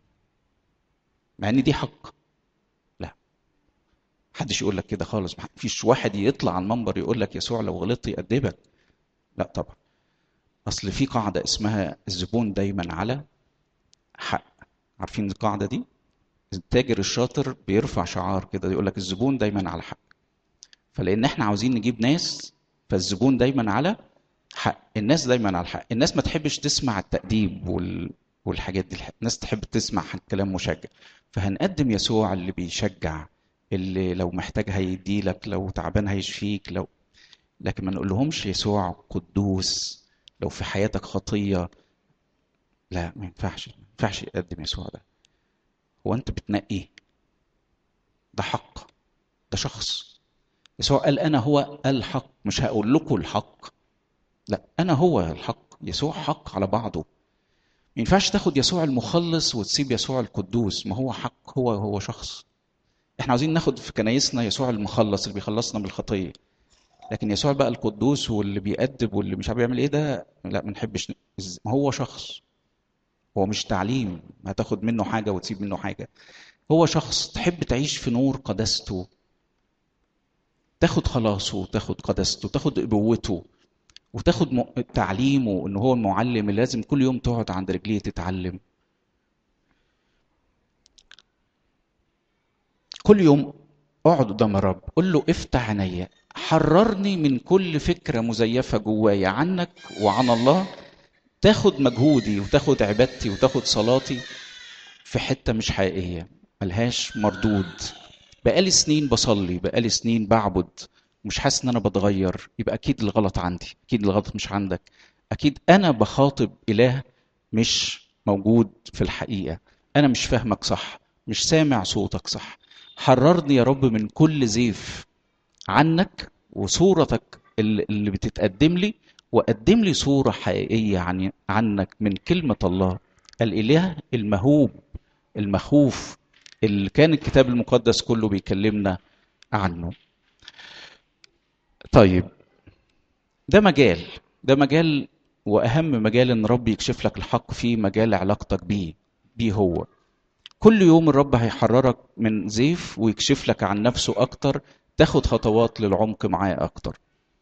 مع ان دي حق لا محدش يقول لك كده خالص ما فيش واحد يطلع على المنبر يقول لك يسوع لو غلطت يأدبك لا طبعا اصل في قاعده اسمها الزبون دايما على حق عارفين القاعده دي التاجر الشاطر بيرفع شعار كده يقول لك الزبون دايما على حق فلان احنا عاوزين نجيب ناس فالزبون دايما على حق الناس دايما على الحق الناس ما تحبش تسمع التأديب وال... والحاجات دي الناس تحب تسمع كلام مشجع فهنقدم يسوع اللي بيشجع اللي لو محتاج هيديلك لو تعبان هيشفيك لو لكن ما نقولهمش يسوع قدوس لو في حياتك خطية لا ما ينفعش ما ينفعش يقدم يسوع ده هو انت بتنقيه ده حق ده شخص يسوع قال انا هو الحق مش هقول لكم الحق لا انا هو الحق يسوع حق على بعضه ما ينفعش تاخد يسوع المخلص وتسيب يسوع القدوس ما هو حق هو هو شخص احنا عاوزين ناخد في كنايسنا يسوع المخلص اللي بيخلصنا من الخطيه لكن يسوع بقى القدوس واللي بيأدب واللي مش عارف يعمل ايه ده لا ما نحبش ما هو شخص هو مش تعليم هتاخد منه حاجه وتسيب منه حاجه هو شخص تحب تعيش في نور قدسته تاخد خلاصه تاخد قدسته تاخد ابوته وتاخد م... تعليمه ان هو المعلم اللي لازم كل يوم تقعد عند رجليه تتعلم كل يوم اقعد قدام الرب قول له افتح عينيا حررني من كل فكره مزيفه جوايا عنك وعن الله تاخد مجهودي وتاخد عبادتي وتاخد صلاتي في حته مش حقيقيه ملهاش مردود بقالي سنين بصلي بقالي سنين بعبد مش حاسس ان انا بتغير يبقى اكيد الغلط عندي اكيد الغلط مش عندك اكيد انا بخاطب اله مش موجود في الحقيقه انا مش فاهمك صح مش سامع صوتك صح حررني يا رب من كل زيف عنك وصورتك اللي بتتقدم لي وقدم لي صورة حقيقية عن عنك من كلمة الله الإله المهوب المخوف اللي كان الكتاب المقدس كله بيكلمنا عنه طيب ده مجال ده مجال وأهم مجال إن رب يكشف لك الحق فيه مجال علاقتك بيه بيه هو كل يوم الرب هيحررك من زيف ويكشف لك عن نفسه أكتر تاخد خطوات للعمق معاه أكتر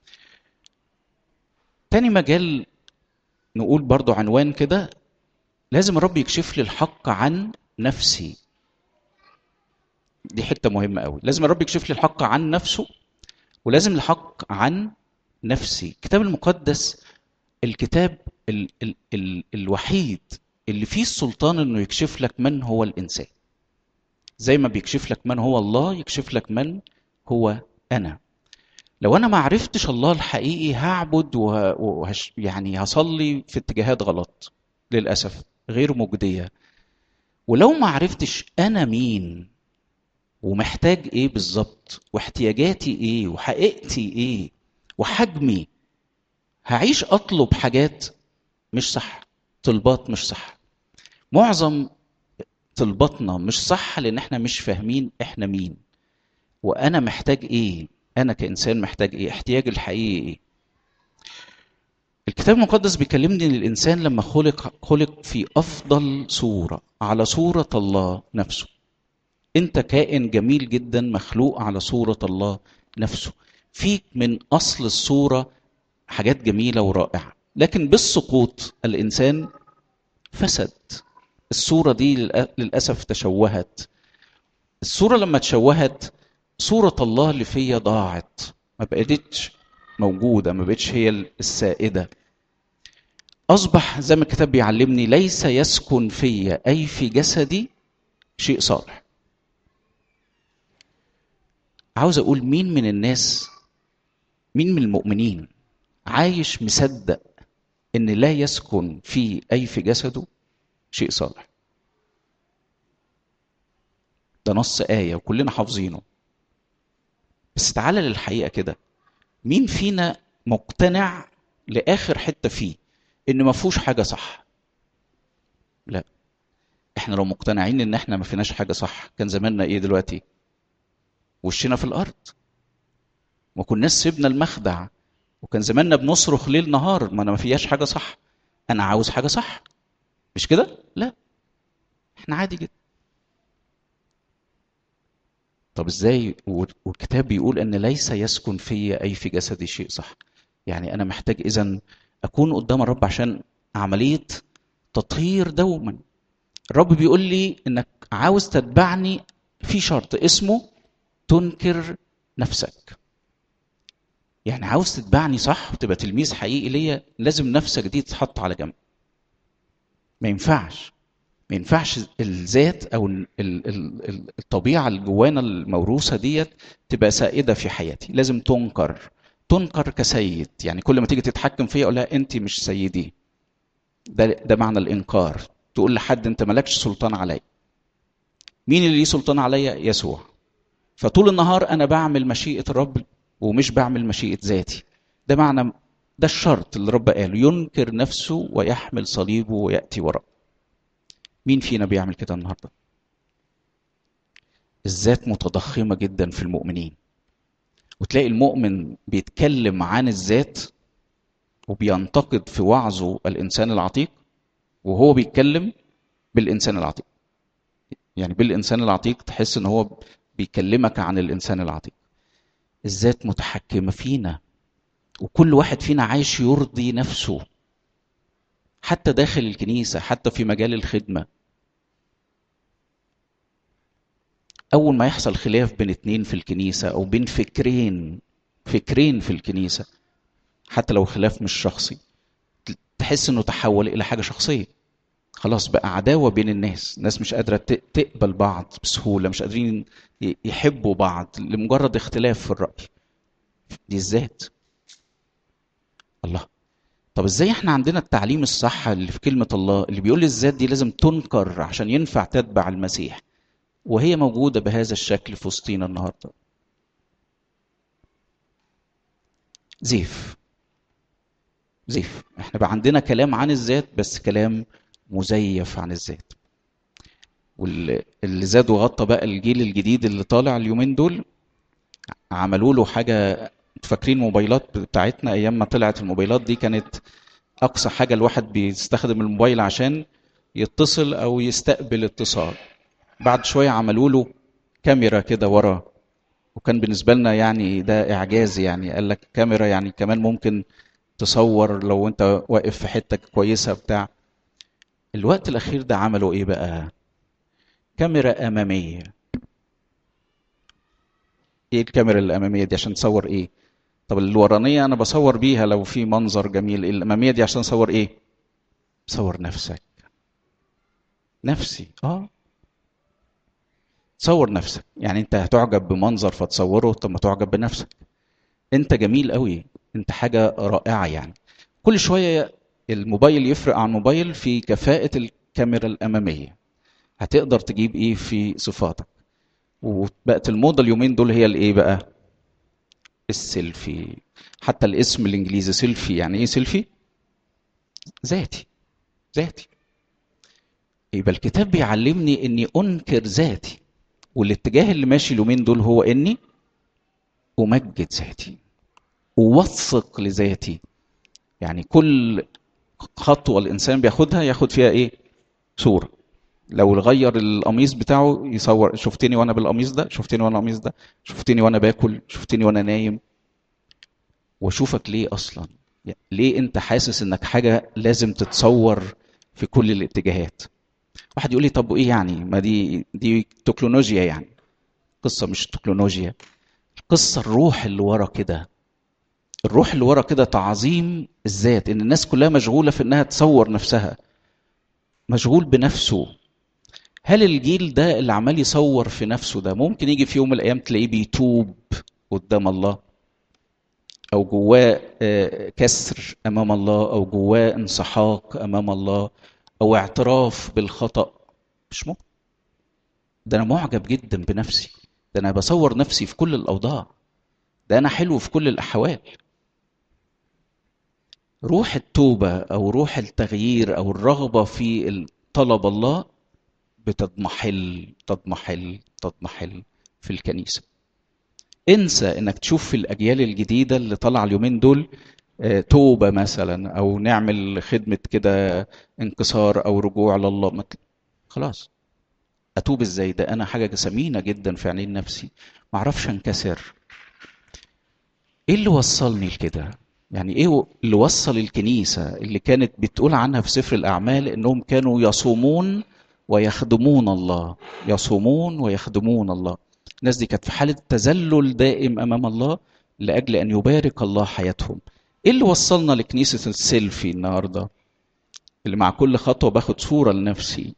تاني مجال نقول برضو عنوان كده لازم الرب يكشف لي الحق عن نفسي دي حته مهمه قوي لازم الرب يكشف لي الحق عن نفسه ولازم الحق عن نفسي الكتاب المقدس الكتاب ال ال ال الوحيد اللي فيه السلطان انه يكشف لك من هو الانسان زي ما بيكشف لك من هو الله يكشف لك من هو انا لو انا ما عرفتش الله الحقيقي هعبد وهش يعني هصلي في اتجاهات غلط للاسف غير مجديه ولو ما عرفتش انا مين ومحتاج ايه بالظبط واحتياجاتي ايه وحقيقتي ايه وحجمي هعيش اطلب حاجات مش صح طلبات مش صح معظم طلباتنا مش صح لان احنا مش فاهمين احنا مين وانا محتاج ايه انا كانسان محتاج ايه احتياجي الحقيقي ايه الكتاب المقدس بيكلمني ان الانسان لما خلق خلق في افضل صوره على صوره الله نفسه انت كائن جميل جدا مخلوق على صوره الله نفسه فيك من اصل الصوره حاجات جميله ورائعه لكن بالسقوط الانسان فسد الصوره دي للاسف تشوهت الصوره لما تشوهت صوره الله اللي فيا ضاعت ما بقتش موجوده ما بقتش هي السائده اصبح زي ما الكتاب بيعلمني ليس يسكن فيا اي في جسدي شيء صالح عاوز اقول مين من الناس مين من المؤمنين عايش مصدق ان لا يسكن في اي في جسده شيء صالح ده نص آية وكلنا حافظينه بس تعالى للحقيقة كده مين فينا مقتنع لآخر حتة فيه إن ما فيهوش حاجة صح لا احنا لو مقتنعين ان احنا ما فيناش حاجة صح كان زماننا ايه دلوقتي وشنا في الارض ما كناش سيبنا المخدع وكان زماننا بنصرخ ليل نهار ما انا ما فيهاش حاجة صح انا عاوز حاجة صح مش كده لا احنا عادي جدا طب ازاي والكتاب بيقول ان ليس يسكن في اي في جسدي شيء صح يعني انا محتاج اذا اكون قدام الرب عشان عمليه تطهير دوما الرب بيقول لي انك عاوز تتبعني في شرط اسمه تنكر نفسك يعني عاوز تتبعني صح وتبقى تلميذ حقيقي ليا لازم نفسك دي تتحط على جنب ما ينفعش ما ينفعش الذات او الطبيعه اللي جوانا الموروثه ديت تبقى سائده في حياتي لازم تنكر تنكر كسيد يعني كل ما تيجي تتحكم فيا اقول لها انت مش سيدي ده ده معنى الانكار تقول لحد انت مالكش سلطان عليا مين اللي ليه سلطان عليا يسوع فطول النهار انا بعمل مشيئه الرب ومش بعمل مشيئه ذاتي ده معنى ده الشرط اللي الرب قاله ينكر نفسه ويحمل صليبه وياتي وراء مين فينا بيعمل كده النهارده الذات متضخمه جدا في المؤمنين وتلاقي المؤمن بيتكلم عن الذات وبينتقد في وعظه الانسان العتيق وهو بيتكلم بالانسان العتيق يعني بالانسان العتيق تحس ان هو بيكلمك عن الانسان العتيق الذات متحكمه فينا وكل واحد فينا عايش يرضي نفسه حتى داخل الكنيسه حتى في مجال الخدمه اول ما يحصل خلاف بين اتنين في الكنيسه او بين فكرين فكرين في الكنيسه حتى لو خلاف مش شخصي تحس انه تحول الى حاجه شخصيه خلاص بقى عداوه بين الناس الناس مش قادره تقبل بعض بسهوله مش قادرين يحبوا بعض لمجرد اختلاف في الراي دي الذات الله طب ازاي احنا عندنا التعليم الصح اللي في كلمه الله اللي بيقول الذات دي لازم تنكر عشان ينفع تتبع المسيح وهي موجوده بهذا الشكل في وسطينا النهارده زيف زيف احنا بقى عندنا كلام عن الذات بس كلام مزيف عن الذات واللي زاد وغطى بقى الجيل الجديد اللي طالع اليومين دول عملوا له حاجه فاكرين موبايلات بتاعتنا ايام ما طلعت الموبايلات دي كانت اقصى حاجه الواحد بيستخدم الموبايل عشان يتصل او يستقبل اتصال بعد شويه عملوا له كاميرا كده ورا وكان بالنسبه لنا يعني ده اعجاز يعني قال لك كاميرا يعني كمان ممكن تصور لو انت واقف في حته كويسه بتاع الوقت الاخير ده عملوا ايه بقى كاميرا اماميه ايه الكاميرا الاماميه دي عشان تصور ايه طب الورانيه انا بصور بيها لو في منظر جميل الاماميه دي عشان اصور ايه صور نفسك نفسي اه تصور نفسك يعني انت هتعجب بمنظر فتصوره طب ما تعجب بنفسك انت جميل قوي انت حاجه رائعه يعني كل شويه الموبايل يفرق عن موبايل في كفاءه الكاميرا الاماميه هتقدر تجيب ايه في صفاتك وبقت الموضه اليومين دول هي الايه بقى السيلفي حتى الاسم الانجليزي سيلفي يعني ايه سيلفي ذاتي ذاتي يبقى الكتاب بيعلمني اني انكر ذاتي والاتجاه اللي ماشي اليومين دول هو اني امجد ذاتي اوثق لذاتي يعني كل خطوه الانسان بياخدها ياخد فيها ايه صوره لو غير القميص بتاعه يصور شفتني وانا بالقميص ده شفتني وانا القميص ده شفتني وانا باكل شفتني وانا نايم واشوفك ليه اصلا ليه انت حاسس انك حاجه لازم تتصور في كل الاتجاهات واحد يقول لي طب وايه يعني ما دي دي تكنولوجيا يعني قصه مش تكنولوجيا القصه الروح اللي ورا كده الروح اللي ورا كده تعظيم الذات ان الناس كلها مشغوله في انها تصور نفسها مشغول بنفسه هل الجيل ده اللي عمال يصور في نفسه ده ممكن يجي في يوم من الايام تلاقيه بيتوب قدام الله او جواه كسر امام الله او جواه انسحاق امام الله او اعتراف بالخطا مش ممكن ده انا معجب جدا بنفسي ده انا بصور نفسي في كل الاوضاع ده انا حلو في كل الاحوال روح التوبه او روح التغيير او الرغبه في طلب الله بتضمحل تضمحل تضمحل في الكنيسه انسى انك تشوف في الاجيال الجديده اللي طالعه اليومين دول توبه مثلا او نعمل خدمه كده انكسار او رجوع لله خلاص اتوب ازاي ده انا حاجه ثمينه جدا في عينين نفسي ما اعرفش انكسر ايه اللي وصلني لكده يعني ايه اللي وصل الكنيسه اللي كانت بتقول عنها في سفر الاعمال انهم كانوا يصومون ويخدمون الله يصومون ويخدمون الله الناس دي كانت في حالة تذلل دائم أمام الله لأجل أن يبارك الله حياتهم إيه اللي وصلنا لكنيسة السيلفي النهاردة اللي مع كل خطوة باخد صورة لنفسي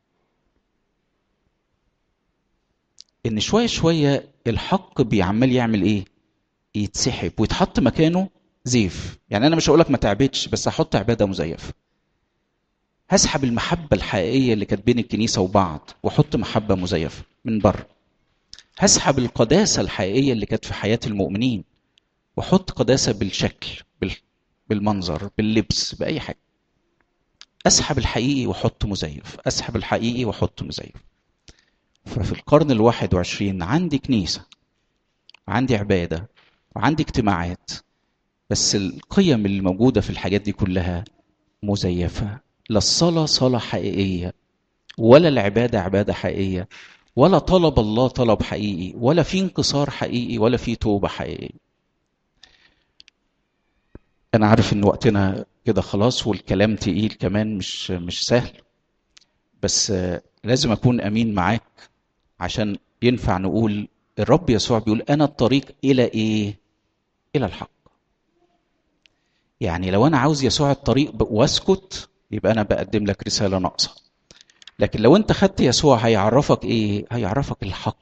إن شوية شوية الحق بيعمل يعمل إيه يتسحب ويتحط مكانه زيف يعني أنا مش هقولك ما تعبدش بس هحط عبادة مزيفة هسحب المحبة الحقيقية اللي كانت بين الكنيسة وبعض واحط محبة مزيفة من بره هسحب القداسة الحقيقية اللي كانت في حياة المؤمنين واحط قداسة بالشكل بالمنظر باللبس بأي حاجة أسحب الحقيقي واحط مزيف أسحب الحقيقي واحط مزيف ففي القرن الواحد وعشرين عندي كنيسة عندي عبادة وعندي اجتماعات بس القيم اللي موجودة في الحاجات دي كلها مزيفة لا الصلاة صلاة حقيقية ولا العبادة عبادة حقيقية ولا طلب الله طلب حقيقي ولا في انكسار حقيقي ولا في توبة حقيقية أنا عارف إن وقتنا كده خلاص والكلام تقيل كمان مش مش سهل بس لازم أكون أمين معاك عشان ينفع نقول الرب يسوع بيقول أنا الطريق إلى إيه؟ إلى الحق. يعني لو أنا عاوز يسوع الطريق واسكت يبقى أنا بقدم لك رسالة ناقصة. لكن لو انت خدت يسوع هيعرفك ايه هيعرفك الحق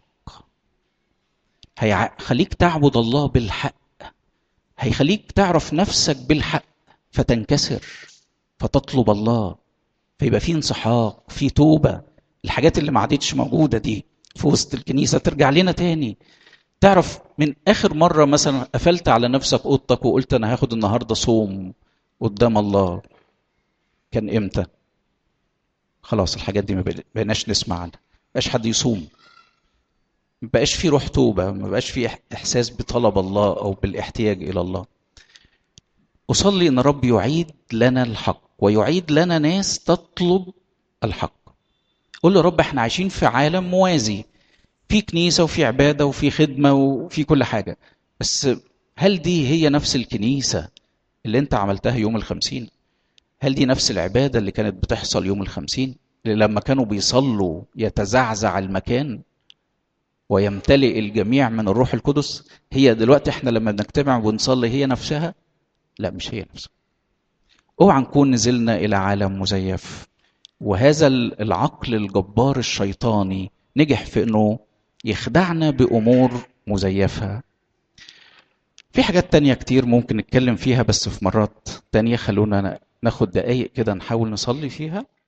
هيخليك تعبد الله بالحق هيخليك تعرف نفسك بالحق فتنكسر فتطلب الله فيبقى في انسحاق في توبة الحاجات اللي ما عادتش موجودة دي في وسط الكنيسة ترجع لنا تاني تعرف من آخر مرة مثلا قفلت على نفسك أوضتك وقلت أنا هاخد النهاردة صوم قدام الله كان إمتى؟ خلاص الحاجات دي ما بقيناش نسمع عنها ما بقاش حد يصوم ما بقاش في روح توبه ما بقاش في احساس بطلب الله او بالاحتياج الى الله اصلي ان رب يعيد لنا الحق ويعيد لنا ناس تطلب الحق قول له رب احنا عايشين في عالم موازي في كنيسه وفي عباده وفي خدمه وفي كل حاجه بس هل دي هي نفس الكنيسه اللي انت عملتها يوم الخمسين هل دي نفس العبادة اللي كانت بتحصل يوم الخمسين اللي لما كانوا بيصلوا يتزعزع المكان ويمتلئ الجميع من الروح القدس هي دلوقتي احنا لما بنجتمع ونصلي هي نفسها لا مش هي نفسها اوعى نكون نزلنا الى عالم مزيف وهذا العقل الجبار الشيطاني نجح في انه يخدعنا بامور مزيفه في حاجات تانية كتير ممكن نتكلم فيها بس في مرات تانية خلونا ناخد دقايق كده نحاول نصلي فيها